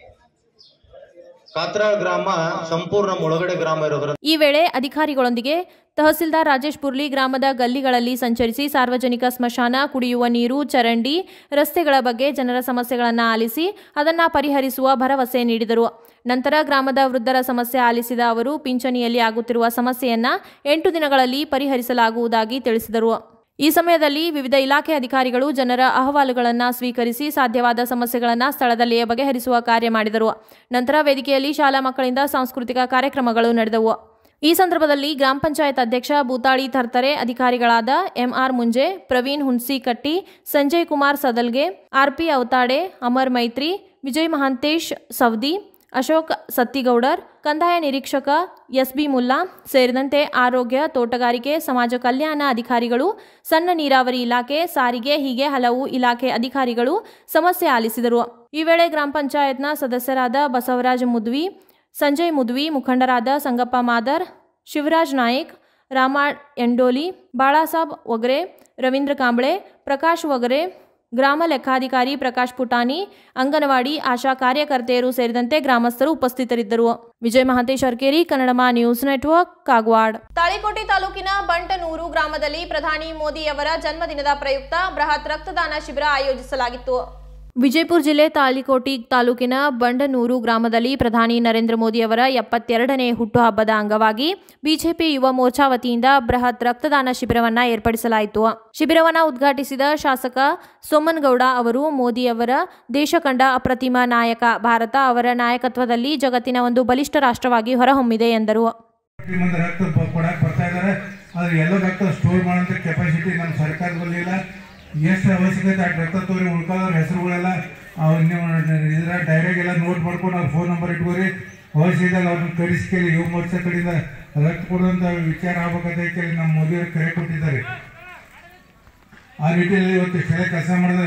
ಕಾತ್ರಾಳ್ ಗ್ರಾಮ ಸಂಪೂರ್ಣ ಮುಳುಗಡೆ ಗ್ರಾಮ ಇರೋದ್ರ ಈ ವೇಳೆ ಅಧಿಕಾರಿಗಳೊಂದಿಗೆ ತಹಸೀಲ್ದಾರ್ ರಾಜೇಶ್ ಪುರ್ಲಿ ಗ್ರಾಮದ ಗಲ್ಲಿಗಳಲ್ಲಿ ಸಂಚರಿಸಿ ಸಾರ್ವಜನಿಕ ಸ್ಮಶಾನ ಕುಡಿಯುವ ನೀರು ಚರಂಡಿ ರಸ್ತೆಗಳ ಬಗ್ಗೆ ಜನರ ಸಮಸ್ಯೆಗಳನ್ನು ಆಲಿಸಿ ಅದನ್ನು ಪರಿಹರಿಸುವ ಭರವಸೆ ನೀಡಿದರು ನಂತರ ಗ್ರಾಮದ ವೃದ್ಧರ ಸಮಸ್ಯೆ ಆಲಿಸಿದ ಅವರು ಪಿಂಚಣಿಯಲ್ಲಿ ಆಗುತ್ತಿರುವ ಸಮಸ್ಯೆಯನ್ನ ಎಂಟು ದಿನಗಳಲ್ಲಿ ಪರಿಹರಿಸಲಾಗುವುದಾಗಿ ತಿಳಿಸಿದರು ಈ ಸಮಯದಲ್ಲಿ ವಿವಿಧ ಇಲಾಖೆ ಅಧಿಕಾರಿಗಳು ಜನರ ಅಹವಾಲುಗಳನ್ನು ಸ್ವೀಕರಿಸಿ ಸಾಧ್ಯವಾದ ಸಮಸ್ಯೆಗಳನ್ನು ಸ್ಥಳದಲ್ಲಿಯೇ ಬಗೆಹರಿಸುವ ಕಾರ್ಯ ಮಾಡಿದರು ನಂತರ ವೇದಿಕೆಯಲ್ಲಿ ಶಾಲಾ ಮಕ್ಕಳಿಂದ ಸಾಂಸ್ಕೃತಿಕ ಕಾರ್ಯಕ್ರಮಗಳು ನಡೆದವು ಈ ಸಂದರ್ಭದಲ್ಲಿ ಗ್ರಾಮ ಪಂಚಾಯತ್ ಅಧ್ಯಕ್ಷ ಬೂತಾಳಿ ಥರ್ತರೆ ಅಧಿಕಾರಿಗಳಾದ ಎಂಆರ್ ಮುಂಜೆ ಪ್ರವೀಣ್ ಹುಣ್ಸಿಕಟ್ಟಿ ಸಂಜಯ್ ಕುಮಾರ್ ಸದಲ್ಗೆ ಆರ್ಪಿ ಅವತಾಡೆ ಅಮರ್ ಮೈತ್ರಿ ವಿಜಯ್ ಮಹಾಂತೇಶ್ ಸವದಿ ಅಶೋಕ್ ಸತ್ತಿಗೌಡರ್ ಕಂದಾಯ ನಿರೀಕ್ಷಕ ಎಸ್ಬಿ ಮುಲ್ಲಾ ಸೇರಿದಂತೆ ಆರೋಗ್ಯ ತೋಟಗಾರಿಕೆ ಸಮಾಜ ಕಲ್ಯಾಣ ಅಧಿಕಾರಿಗಳು ಸಣ್ಣ ನೀರಾವರಿ ಇಲಾಖೆ ಸಾರಿಗೆ ಹೀಗೆ ಹಲವು ಇಲಾಖೆ ಅಧಿಕಾರಿಗಳು ಸಮಸ್ಯೆ ಆಲಿಸಿದರು ಈ ವೇಳೆ ಗ್ರಾಮ ಪಂಚಾಯತ್ನ ಸದಸ್ಯರಾದ ಬಸವರಾಜ್ ಮುದ್ವಿ ಸಂಜಯ್ ಮುದ್ವಿ ಮುಖಂಡರಾದ ಸಂಗಪ್ಪ ಮಾದರ್ ಶಿವರಾಜ್ ನಾಯ್ಕ್ ರಾಮ ಎಂಡೋಲಿ ಬಾಳಾಸಾಬ್ ಒಗರೆ ರವೀಂದ್ರ ಕಾಂಬಳೆ ಪ್ರಕಾಶ್ ಒಗರೆ ಗ್ರಾಮ ಲೆಕ್ಕಾಧಿಕಾರಿ ಪ್ರಕಾಶ್ ಪುಟಾಣಿ ಅಂಗನವಾಡಿ ಆಶಾ ಕಾರ್ಯಕರ್ತೆಯರು ಸೇರಿದಂತೆ ಗ್ರಾಮಸ್ಥರು ಉಪಸ್ಥಿತರಿದ್ದರು ವಿಜಯ್ ಮಹಾಂತೇಶ್ ಅರ್ಕೇರಿ ಕನ್ನಡಮ ನ್ಯೂಸ್ ನೆಟ್ವರ್ಕ್ ಕಾಗವಾಡ್ ತಾಳಿಕೋಟೆ ತಾಲೂಕಿನ ಬಂಟನೂರು ಗ್ರಾಮದಲ್ಲಿ ಪ್ರಧಾನಿ ಮೋದಿಯವರ ಜನ್ಮದಿನದ ಪ್ರಯುಕ್ತ ಬೃಹತ್ ರಕ್ತದಾನ ಶಿಬಿರ ಆಯೋಜಿಸಲಾಗಿತ್ತು ವಿಜಯಪುರ ಜಿಲ್ಲೆ ತಾಳಿಕೋಟಿ ತಾಲೂಕಿನ ಬಂಡನೂರು ಗ್ರಾಮದಲ್ಲಿ ಪ್ರಧಾನಿ ನರೇಂದ್ರ ಮೋದಿ ಅವರ ಎಪ್ಪತ್ತೆರಡನೇ ಹುಟ್ಟುಹಬ್ಬದ ಅಂಗವಾಗಿ ಬಿಜೆಪಿ ಯುವ ಮೋರ್ಚಾ ವತಿಯಿಂದ ಬೃಹತ್ ರಕ್ತದಾನ ಶಿಬಿರವನ್ನ ಏರ್ಪಡಿಸಲಾಯಿತು ಶಿಬಿರವನ್ನ ಉದ್ಘಾಟಿಸಿದ ಶಾಸಕ ಸೋಮನಗೌಡ ಅವರು ಮೋದಿ ಅವರ ದೇಶ ಕಂಡ ಅಪ್ರತಿಮ ನಾಯಕ ಭಾರತ ಅವರ ನಾಯಕತ್ವದಲ್ಲಿ ಜಗತ್ತಿನ ಒಂದು ಬಲಿಷ್ಠ ರಾಷ್ಟ್ರವಾಗಿ ಹೊರಹೊಮ್ಮಿದೆ ಎಂದರು ಮಂದಿ ರಕ್ತ ಬ- ಕೊಡಕ್ ಬರ್ತಾ ಇದ್ದಾರೆ ಆದ್ರೆ ಎಲ್ಲ ರಕ್ತ ಸ್ಟೋರ್ ಮಾಡೋಂಥ ಕೆಪಾಸಿಟಿ ನಮ್ಮ ಸರ್ಕಾರದಲ್ಲಿ ಇಲ್ಲ ಎಷ್ಟು ಅವಶ್ಯಕತೆ ಅಷ್ಟು ರಕ್ತ ತೋರಿ ಉಳ್ಕೊಳ್ಳೋರ ಹೆಸರುಗಳೆಲ್ಲ ಅವ್ರು ನೀವು ಇದ್ರ ಡೈರೆಕ್ಟ್ ಎಲ್ಲ ನೋಟ್ ಮಾಡ್ಕೊಂಡು ಅವ್ರ ಫೋನ್ ನಂಬರ್ ಇಟ್ಕೋರಿ ಅವಶ್ಯದಾಗ ಅವ್ರನ್ನ ಕರೆಸ್ಕೇಳಿ ಯುವ ಮೋರ್ಚಾ ಕಡೆಯಿಂದ ರಕ್ತ ಕೊಡುವಂತ ವಿಚಾರ ಆಗ್ಬೇಕಂತ ಕೇಳಿ ನಮ್ಮ ಮೋದಿಯವರು ಕರೆ ಕೊಟ್ಟಿದ್ದಾರೆ ಆ ನಿಟ್ಟಿನಲ್ಲಿ ಇವತ್ತು ಇಷ್ಟೆಲ್ಲ ಕೆಲಸ ಮಾಡಿದ್ರೆ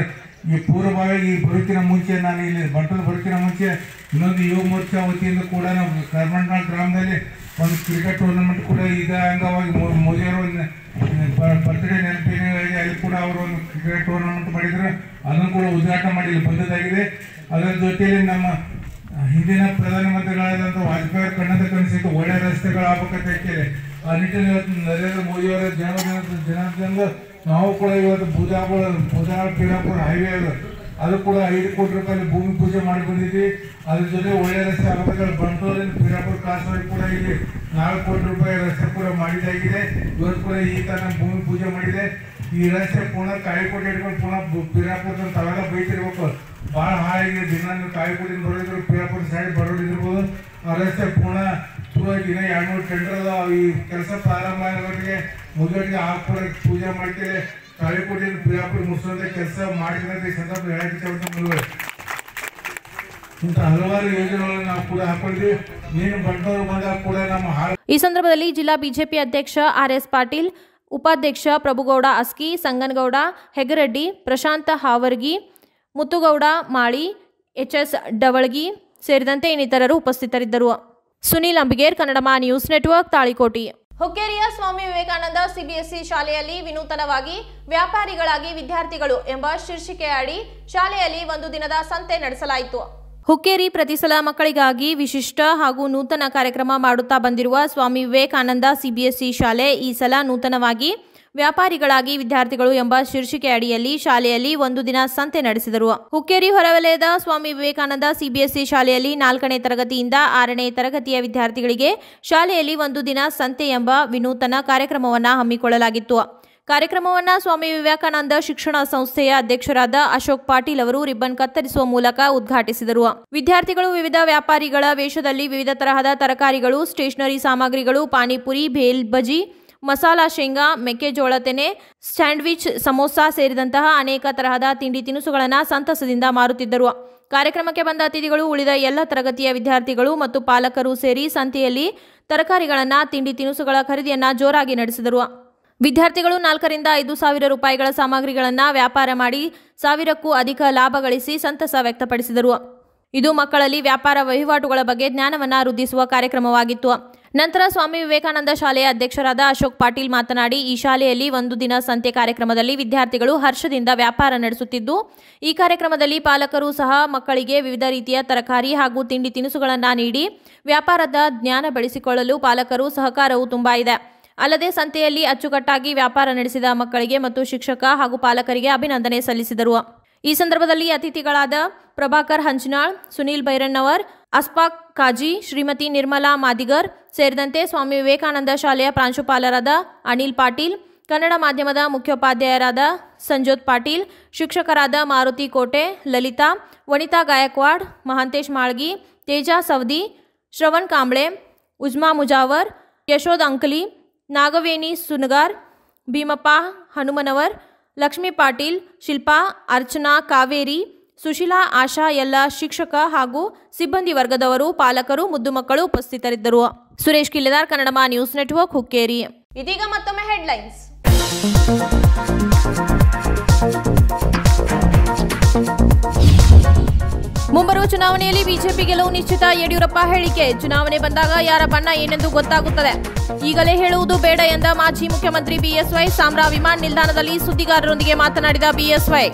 ಈ ಪೂರ್ವಭಾವಿ ಈ ಬರೋಕಿನ ಮುಂಚೆ ನಾನು ಇಲ್ಲಿ ಬಂಟದ ಬರೋಕಿನ ಮುಂಚೆ ಇನ್ನೊಂದು ಯುವ ಮೋರ್ಚಾ ವತಿಯಿಂದ ಕೂಡ ನಾವು ಕರ್ಮಂಡ್ನಾಳ್ ಗ್ರಾಮದಲ್ಲಿ ಒಂದು ಕ್ರಿಕೆಟ್ ಟೂರ್ನಮೆಂಟ್ ಕೂಡ ಇದ ಅಂಗವಾಗಿ ಮೋ- ಮೋದಿಯವರು ಒಂದು ಬರ್ತ್ಡೇ ನೆನಪಿನಲ್ಲಿ ಅಲ್ಲಿ ಕೂಡ ಅವರು ಒಂದು ಕ್ರಿಕೆಟ್ ಟೂರ್ನಮೆಂಟ್ ಮಾಡಿದ್ರು ಅದನ್ನು ಕೂಡ ಉದ್ಘಾಟನೆ ಮಾಡಿ ಇಲ್ಲಿ ಬಂದದ್ದಾಗಿದೆ ಅದರ ಜೊತೆಯಲ್ಲಿ ನಮ್ಮ ಹಿಂದಿನ ಪ್ರಧಾನಮಂತ್ರಿಗಳಾದಂಥ ವಾಜಪೇಯಿ ಅವರು ಕಣ್ಣದ ಕನಸಿಟ್ಟು ಒಳ್ಳೆ ರಸ್ತೆಗಳು ಆಗ್ಬೇಕಂತ ಹೇಳ್ತಾರೆ ಆ ನಿಟ್ಟಿನಲ್ಲಿ ಇವತ್ತು ನರೇಂದ್ರ ಮೋದಿಯವರ ಜನ್ಮದಿನದ ದಿನಾಂಕದಂದು ನಾವು ಕೂಡ ಇವತ್ತು ಬುಧಾಪುರ ಬುಧಾಳ ಪೀರಾಪುರ ಹೈವೇ ಅದು ಅದು ಕೂಡ ಐದು ಕೋಟಿ ರೂಪಾಯಿ ಭೂಮಿ ಪೂಜೆ ಮಾಡಿ ಬಂದಿದ್ವಿ ಅದ್ರ ಜೊತೆ ಒಳ್ಳೆ ರಸ್ತೆ ಆಗಬೇಕಾದ್ರೆ ಬಂಟೂರಿನ ಪೀರಾಪುರ ಕಾಸವಾಗಿ ಕೂಡ ಇಲ್ಲಿ ನಾಲ್ಕು ಕೋಟಿ ರೂಪಾಯಿ ರಸ್ತೆ ಕೂಡ ಮಾಡಿದ್ದಾಗಿದೆ ಇವತ್ತು ಕೂಡ ಈ ತರ ಭೂಮಿ ಪೂಜೆ ಮಾಡಿದೆ ಈ ರಸ್ತೆ ಪುನಃ ಕಾಯಿಕೋಟೆ ಹಿಡ್ಕೊಂಡು ಪುನಃ ಬು- ಪೀರಾಪುರ ತಾವೆಲ್ಲ ಬೈತಿರ್ಬೇಕು ಭಾಳ ಹಾಗೆ ದಿನ ನೀವು ಕಾಯಿಕೋಟಿಂದ ಬರೋದಿದ್ರು ಪೀರಾಪುರ ಸೈಡ್ ಬರೋದಿರ್ಬೋದು ಆ ರಸ್ತೆ ಪುನಃ ಶುರುವಾಗಿ ಇನ್ನ ಎರಡು ಮೂರು ಟೆಂಡರ್ ಅದಾವ ಈ ಕೆಲಸ ಪ್ರಾರಂಭ ಆಗೋರಿಗೆ ಮುಗಿಯೋರಿಗೆ ಆ ಕೂಡ ಪೂಜೆ ಮಾಡ್ತೇವೆ ಕಾಳಿಕೋಟಿನ ಪೀರಾಪುರ ಮುಗಿಸುವಂತ ಕೆಲಸ ಮಾಡಿದ್ರೆ ಈ ಸಂದರ್ಭ ಹೇಳಕ್ಕೆ ಮುಂದುವರೆ ಇಂಥ ಹಲವಾರು ಯೋಜನೆಗಳನ್ನು ನಾವು ಕೂಡ ಹಾಕೊಂಡಿದ್ವಿ ನೀನು ಬಂಡವಾಳ ಬಂದಾಗ ಕೂಡ ನಮ್ಮ ಹಾಳು ಈ ಸಂದರ್ಭದಲ್ಲಿ ಜಿಲ್ಲಾ ಬಿಜೆಪಿ ಅಧ್ಯಕ್ಷ ಆರ್ ಎಸ್ ಪಾಟೀಲ್ ಉಪಾಧ್ಯಕ್ಷ ಪ್ರಭುಗೌಡ ಅಸ್ಕಿ ಸಂಗನಗೌಡ ಹೆಗರೆಡ್ಡಿ ಪ್ರಶಾಂತ ಹಾವರ್ಗಿ ಮುತ್ತುಗೌಡ ಮಾಳಿ ಎಚ್ ಎಸ್ ಡವಳಗಿ ಸೇರಿದಂತೆ ಇನ್ನಿತರರು ಉಪಸ್ಥಿತರಿದ್ದರು ಸುನೀಲ್ ಅಂಬಿಗೇರ್ ಕನ್ನಡಮ ನ್ಯೂಸ್ ನೆಟ್ವರ್ಕ್ ತಾಳಿಕೋಟಿ ಹುಕ್ಕೇರಿಯ ಸ್ವಾಮಿ ವಿವೇಕಾನಂದ ಸಿಬಿಎಸ್ಇ ಶಾಲೆಯಲ್ಲಿ ವಿನೂತನವಾಗಿ ವ್ಯಾಪಾರಿಗಳಾಗಿ ವಿದ್ಯಾರ್ಥಿಗಳು ಎಂಬ ಶೀರ್ಷಿಕೆಯಡಿ ಶಾಲೆಯಲ್ಲಿ ಒಂದು ದಿನದ ಸಂತೆ ನಡೆಸಲಾಯಿತು ಹುಕ್ಕೇರಿ ಪ್ರತಿ ಸಲ ಮಕ್ಕಳಿಗಾಗಿ ವಿಶಿಷ್ಟ ಹಾಗೂ ನೂತನ ಕಾರ್ಯಕ್ರಮ ಮಾಡುತ್ತಾ ಬಂದಿರುವ ಸ್ವಾಮಿ ವಿವೇಕಾನಂದ ಸಿಬಿಎಸ್ಇ ಶಾಲೆ ಈ ಸಲ ನೂತನವಾಗಿ ವ್ಯಾಪಾರಿಗಳಾಗಿ ವಿದ್ಯಾರ್ಥಿಗಳು ಎಂಬ ಶೀರ್ಷಿಕೆ ಅಡಿಯಲ್ಲಿ ಶಾಲೆಯಲ್ಲಿ ಒಂದು ದಿನ ಸಂತೆ ನಡೆಸಿದರು ಹುಕ್ಕೇರಿ ಹೊರವಲಯದ ಸ್ವಾಮಿ ವಿವೇಕಾನಂದ ಸಿಬಿಎಸ್ಇ ಶಾಲೆಯಲ್ಲಿ ನಾಲ್ಕನೇ ತರಗತಿಯಿಂದ ಆರನೇ ತರಗತಿಯ ವಿದ್ಯಾರ್ಥಿಗಳಿಗೆ ಶಾಲೆಯಲ್ಲಿ ಒಂದು ದಿನ ಸಂತೆ ಎಂಬ ವಿನೂತನ ಕಾರ್ಯಕ್ರಮವನ್ನು ಹಮ್ಮಿಕೊಳ್ಳಲಾಗಿತ್ತು ಕಾರ್ಯಕ್ರಮವನ್ನು ಸ್ವಾಮಿ ವಿವೇಕಾನಂದ ಶಿಕ್ಷಣ ಸಂಸ್ಥೆಯ ಅಧ್ಯಕ್ಷರಾದ ಅಶೋಕ್ ಪಾಟೀಲ್ ಅವರು ರಿಬ್ಬನ್ ಕತ್ತರಿಸುವ ಮೂಲಕ ಉದ್ಘಾಟಿಸಿದರು ವಿದ್ಯಾರ್ಥಿಗಳು ವಿವಿಧ ವ್ಯಾಪಾರಿಗಳ ವೇಷದಲ್ಲಿ ವಿವಿಧ ತರಹದ ತರಕಾರಿಗಳು ಸ್ಟೇಷನರಿ ಸಾಮಗ್ರಿಗಳು ಪಾನಿಪುರಿ ಭೇಲ್ ಬಜಿ ಮಸಾಲಾ ಶೇಂಗಾ ಮೆಕ್ಕೆಜೋಳ ತೆನೆ ಸ್ಯಾಂಡ್ವಿಚ್ ಸಮೋಸಾ ಸೇರಿದಂತಹ ಅನೇಕ ತರಹದ ತಿಂಡಿ ತಿನಿಸುಗಳನ್ನು ಸಂತಸದಿಂದ ಮಾರುತ್ತಿದ್ದರು ಕಾರ್ಯಕ್ರಮಕ್ಕೆ ಬಂದ ಅತಿಥಿಗಳು ಉಳಿದ ಎಲ್ಲ ತರಗತಿಯ ವಿದ್ಯಾರ್ಥಿಗಳು ಮತ್ತು ಪಾಲಕರು ಸೇರಿ ಸಂತೆಯಲ್ಲಿ ತರಕಾರಿಗಳನ್ನು ತಿಂಡಿ ತಿನಿಸುಗಳ ಖರೀದಿಯನ್ನು ಜೋರಾಗಿ ನಡೆಸಿದರು ವಿದ್ಯಾರ್ಥಿಗಳು ನಾಲ್ಕರಿಂದ ಐದು ಸಾವಿರ ರೂಪಾಯಿಗಳ ಸಾಮಗ್ರಿಗಳನ್ನು ವ್ಯಾಪಾರ ಮಾಡಿ ಸಾವಿರಕ್ಕೂ ಅಧಿಕ ಲಾಭ ಗಳಿಸಿ ಸಂತಸ ವ್ಯಕ್ತಪಡಿಸಿದರು ಇದು ಮಕ್ಕಳಲ್ಲಿ ವ್ಯಾಪಾರ ವಹಿವಾಟುಗಳ ಬಗ್ಗೆ ಜ್ಞಾನವನ್ನು ವೃದ್ಧಿಸುವ ಕಾರ್ಯಕ್ರಮವಾಗಿತ್ತು ನಂತರ ಸ್ವಾಮಿ ವಿವೇಕಾನಂದ ಶಾಲೆಯ ಅಧ್ಯಕ್ಷರಾದ ಅಶೋಕ್ ಪಾಟೀಲ್ ಮಾತನಾಡಿ ಈ ಶಾಲೆಯಲ್ಲಿ ಒಂದು ದಿನ ಸಂತೆ ಕಾರ್ಯಕ್ರಮದಲ್ಲಿ ವಿದ್ಯಾರ್ಥಿಗಳು ಹರ್ಷದಿಂದ ವ್ಯಾಪಾರ ನಡೆಸುತ್ತಿದ್ದು ಈ ಕಾರ್ಯಕ್ರಮದಲ್ಲಿ ಪಾಲಕರು ಸಹ ಮಕ್ಕಳಿಗೆ ವಿವಿಧ ರೀತಿಯ ತರಕಾರಿ ಹಾಗೂ ತಿಂಡಿ ತಿನಿಸುಗಳನ್ನು ನೀಡಿ ವ್ಯಾಪಾರದ ಜ್ಞಾನ ಬೆಳೆಸಿಕೊಳ್ಳಲು ಪಾಲಕರು ಸಹಕಾರವು ತುಂಬಾ ಇದೆ ಅಲ್ಲದೆ ಸಂತೆಯಲ್ಲಿ ಅಚ್ಚುಕಟ್ಟಾಗಿ ವ್ಯಾಪಾರ ನಡೆಸಿದ ಮಕ್ಕಳಿಗೆ ಮತ್ತು ಶಿಕ್ಷಕ ಹಾಗೂ ಪಾಲಕರಿಗೆ ಅಭಿನಂದನೆ ಸಲ್ಲಿಸಿದರು ಈ ಸಂದರ್ಭದಲ್ಲಿ ಅತಿಥಿಗಳಾದ ಪ್ರಭಾಕರ್ ಹಂಚನಾಳ್ ಸುನೀಲ್ ಭೈರಣ್ಣವರ್ ಅಸ್ಪಾಕ್ ಕಾಜಿ ಶ್ರೀಮತಿ ನಿರ್ಮಲಾ ಮಾದಿಗರ್ ಸೇರಿದಂತೆ ಸ್ವಾಮಿ ವಿವೇಕಾನಂದ ಶಾಲೆಯ ಪ್ರಾಂಶುಪಾಲರಾದ ಅನಿಲ್ ಪಾಟೀಲ್ ಕನ್ನಡ ಮಾಧ್ಯಮದ ಮುಖ್ಯೋಪಾಧ್ಯಾಯರಾದ ಸಂಜೋತ್ ಪಾಟೀಲ್ ಶಿಕ್ಷಕರಾದ ಮಾರುತಿ ಕೋಟೆ ಲಲಿತಾ ವನಿತಾ ಗಾಯಕ್ವಾಡ್ ಮಹಾಂತೇಶ್ ಮಾಳ್ಗಿ ತೇಜಾ ಸವದಿ ಶ್ರವಣ್ ಕಾಂಬ್ಳೆ ಉಜ್ಮಾ ಮುಜಾವರ್ ಯಶೋದ್ ಅಂಕಲಿ ನಾಗವೇಣಿ ಸುನಗಾರ್ ಭೀಮಪ್ಪ ಹನುಮನವರ್ ಲಕ್ಷ್ಮೀ ಪಾಟೀಲ್ ಶಿಲ್ಪಾ ಅರ್ಚನಾ ಕಾವೇರಿ ಸುಶೀಲಾ ಆಶಾ ಎಲ್ಲ ಶಿಕ್ಷಕ ಹಾಗೂ ಸಿಬ್ಬಂದಿ ವರ್ಗದವರು ಪಾಲಕರು ಮುದ್ದು ಮಕ್ಕಳು ಉಪಸ್ಥಿತರಿದ್ದರು ಸುರೇಶ್ ಕಿಲ್ಲೆದಾರ್ ಕನ್ನಡಮ ನ್ಯೂಸ್ ನೆಟ್ವರ್ಕ್ ಹುಕ್ಕೇರಿ ಇದೀಗ ಮತ್ತೊಮ್ಮೆ ಹೆಡ್ಲೈನ್ಸ್ ಮುಂಬರುವ ಚುನಾವಣೆಯಲ್ಲಿ ಬಿಜೆಪಿ ಗೆಲುವು ನಿಶ್ಚಿತ ಯಡಿಯೂರಪ್ಪ ಹೇಳಿಕೆ ಚುನಾವಣೆ ಬಂದಾಗ ಯಾರ ಬಣ್ಣ ಏನೆಂದು ಗೊತ್ತಾಗುತ್ತದೆ ಈಗಲೇ ಹೇಳುವುದು ಬೇಡ ಎಂದ ಮಾಜಿ ಮುಖ್ಯಮಂತ್ರಿ ಬಿಎಸ್ವೈ ಸಾಮ್ರಾ ವಿಮಾನ ನಿಲ್ದಾಣದಲ್ಲಿ ಸುದ್ದಿಗಾರರೊಂದಿಗೆ ಮಾತನಾಡಿದ ಬಿಎಸ್ವೈ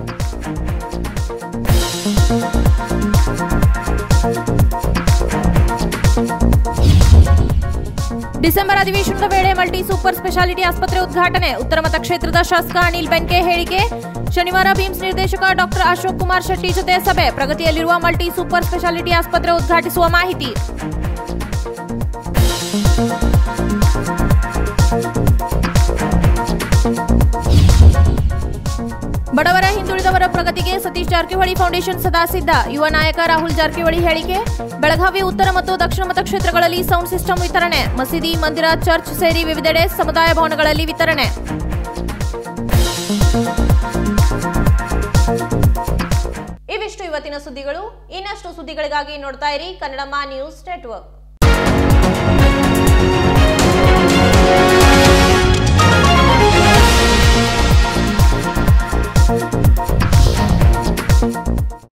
ಡಿಸೆಂಬರ್ ಅಧಿವೇಶನದ ವೇಳೆ ಮಲ್ಟಿ ಸೂಪರ್ ಸ್ಪೆಷಾಲಿಟಿ ಆಸ್ಪತ್ರೆ ಉದ್ಘಾಟನೆ ಉತ್ತರ ಮತಕ್ಷೇತ್ರದ ಶಾಸಕ ಅನಿಲ್ ಬೆನ್ಕೆ ಹೇಳಿಕೆ ಶನಿವಾರ ಬಿಮ್ಸ್ ನಿರ್ದೇಶಕ ಡಾಕ್ಟರ್ ಅಶೋಕ್ ಕುಮಾರ್ ಶೆಟ್ಟಿ ಜೊತೆ ಸಭೆ ಪ್ರಗತಿಯಲ್ಲಿರುವ ಮಲ್ಟಿ ಸೂಪರ್ ಸ್ಪೆಷಾಲಿಟಿ ಆಸ್ಪತ್ರೆ ಉದ್ಘಾಟಿಸುವ ಮಾಹಿತಿ ಬಡವರ ಹಿಂದುಳಿದವರ ಪ್ರಗತಿಗೆ ಸತೀಶ್ ಜಾರಕಿಹೊಳಿ ಫೌಂಡೇಶನ್ ಸದಾ ಸಿದ್ಧ ಯುವ ನಾಯಕ ರಾಹುಲ್ ಜಾರಕಿಹೊಳಿ ಹೇಳಿಕೆ ಬೆಳಗಾವಿ ಉತ್ತರ ಮತ್ತು ದಕ್ಷಿಣ ಮತಕ್ಷೇತ್ರಗಳಲ್ಲಿ ಸೌಂಡ್ ಸಿಸ್ಟಮ್ ವಿತರಣೆ ಮಸೀದಿ ಮಂದಿರ ಚರ್ಚ್ ಸೇರಿ ವಿವಿಧೆಡೆ ಸಮುದಾಯ ಭವನಗಳಲ್ಲಿ ವಿತರಣೆ ಇವಿಷ್ಟು ಇವತ್ತಿನ ಸುದ್ದಿಗಳು ಇನ್ನಷ್ಟು ಸುದ್ದಿಗಳಿಗಾಗಿ ನೋಡ್ತಾ ಇರಿ ಕನ್ನಡಮ್ಮ ನ್ಯೂಸ್ ನೆಟ್ವರ್ಕ್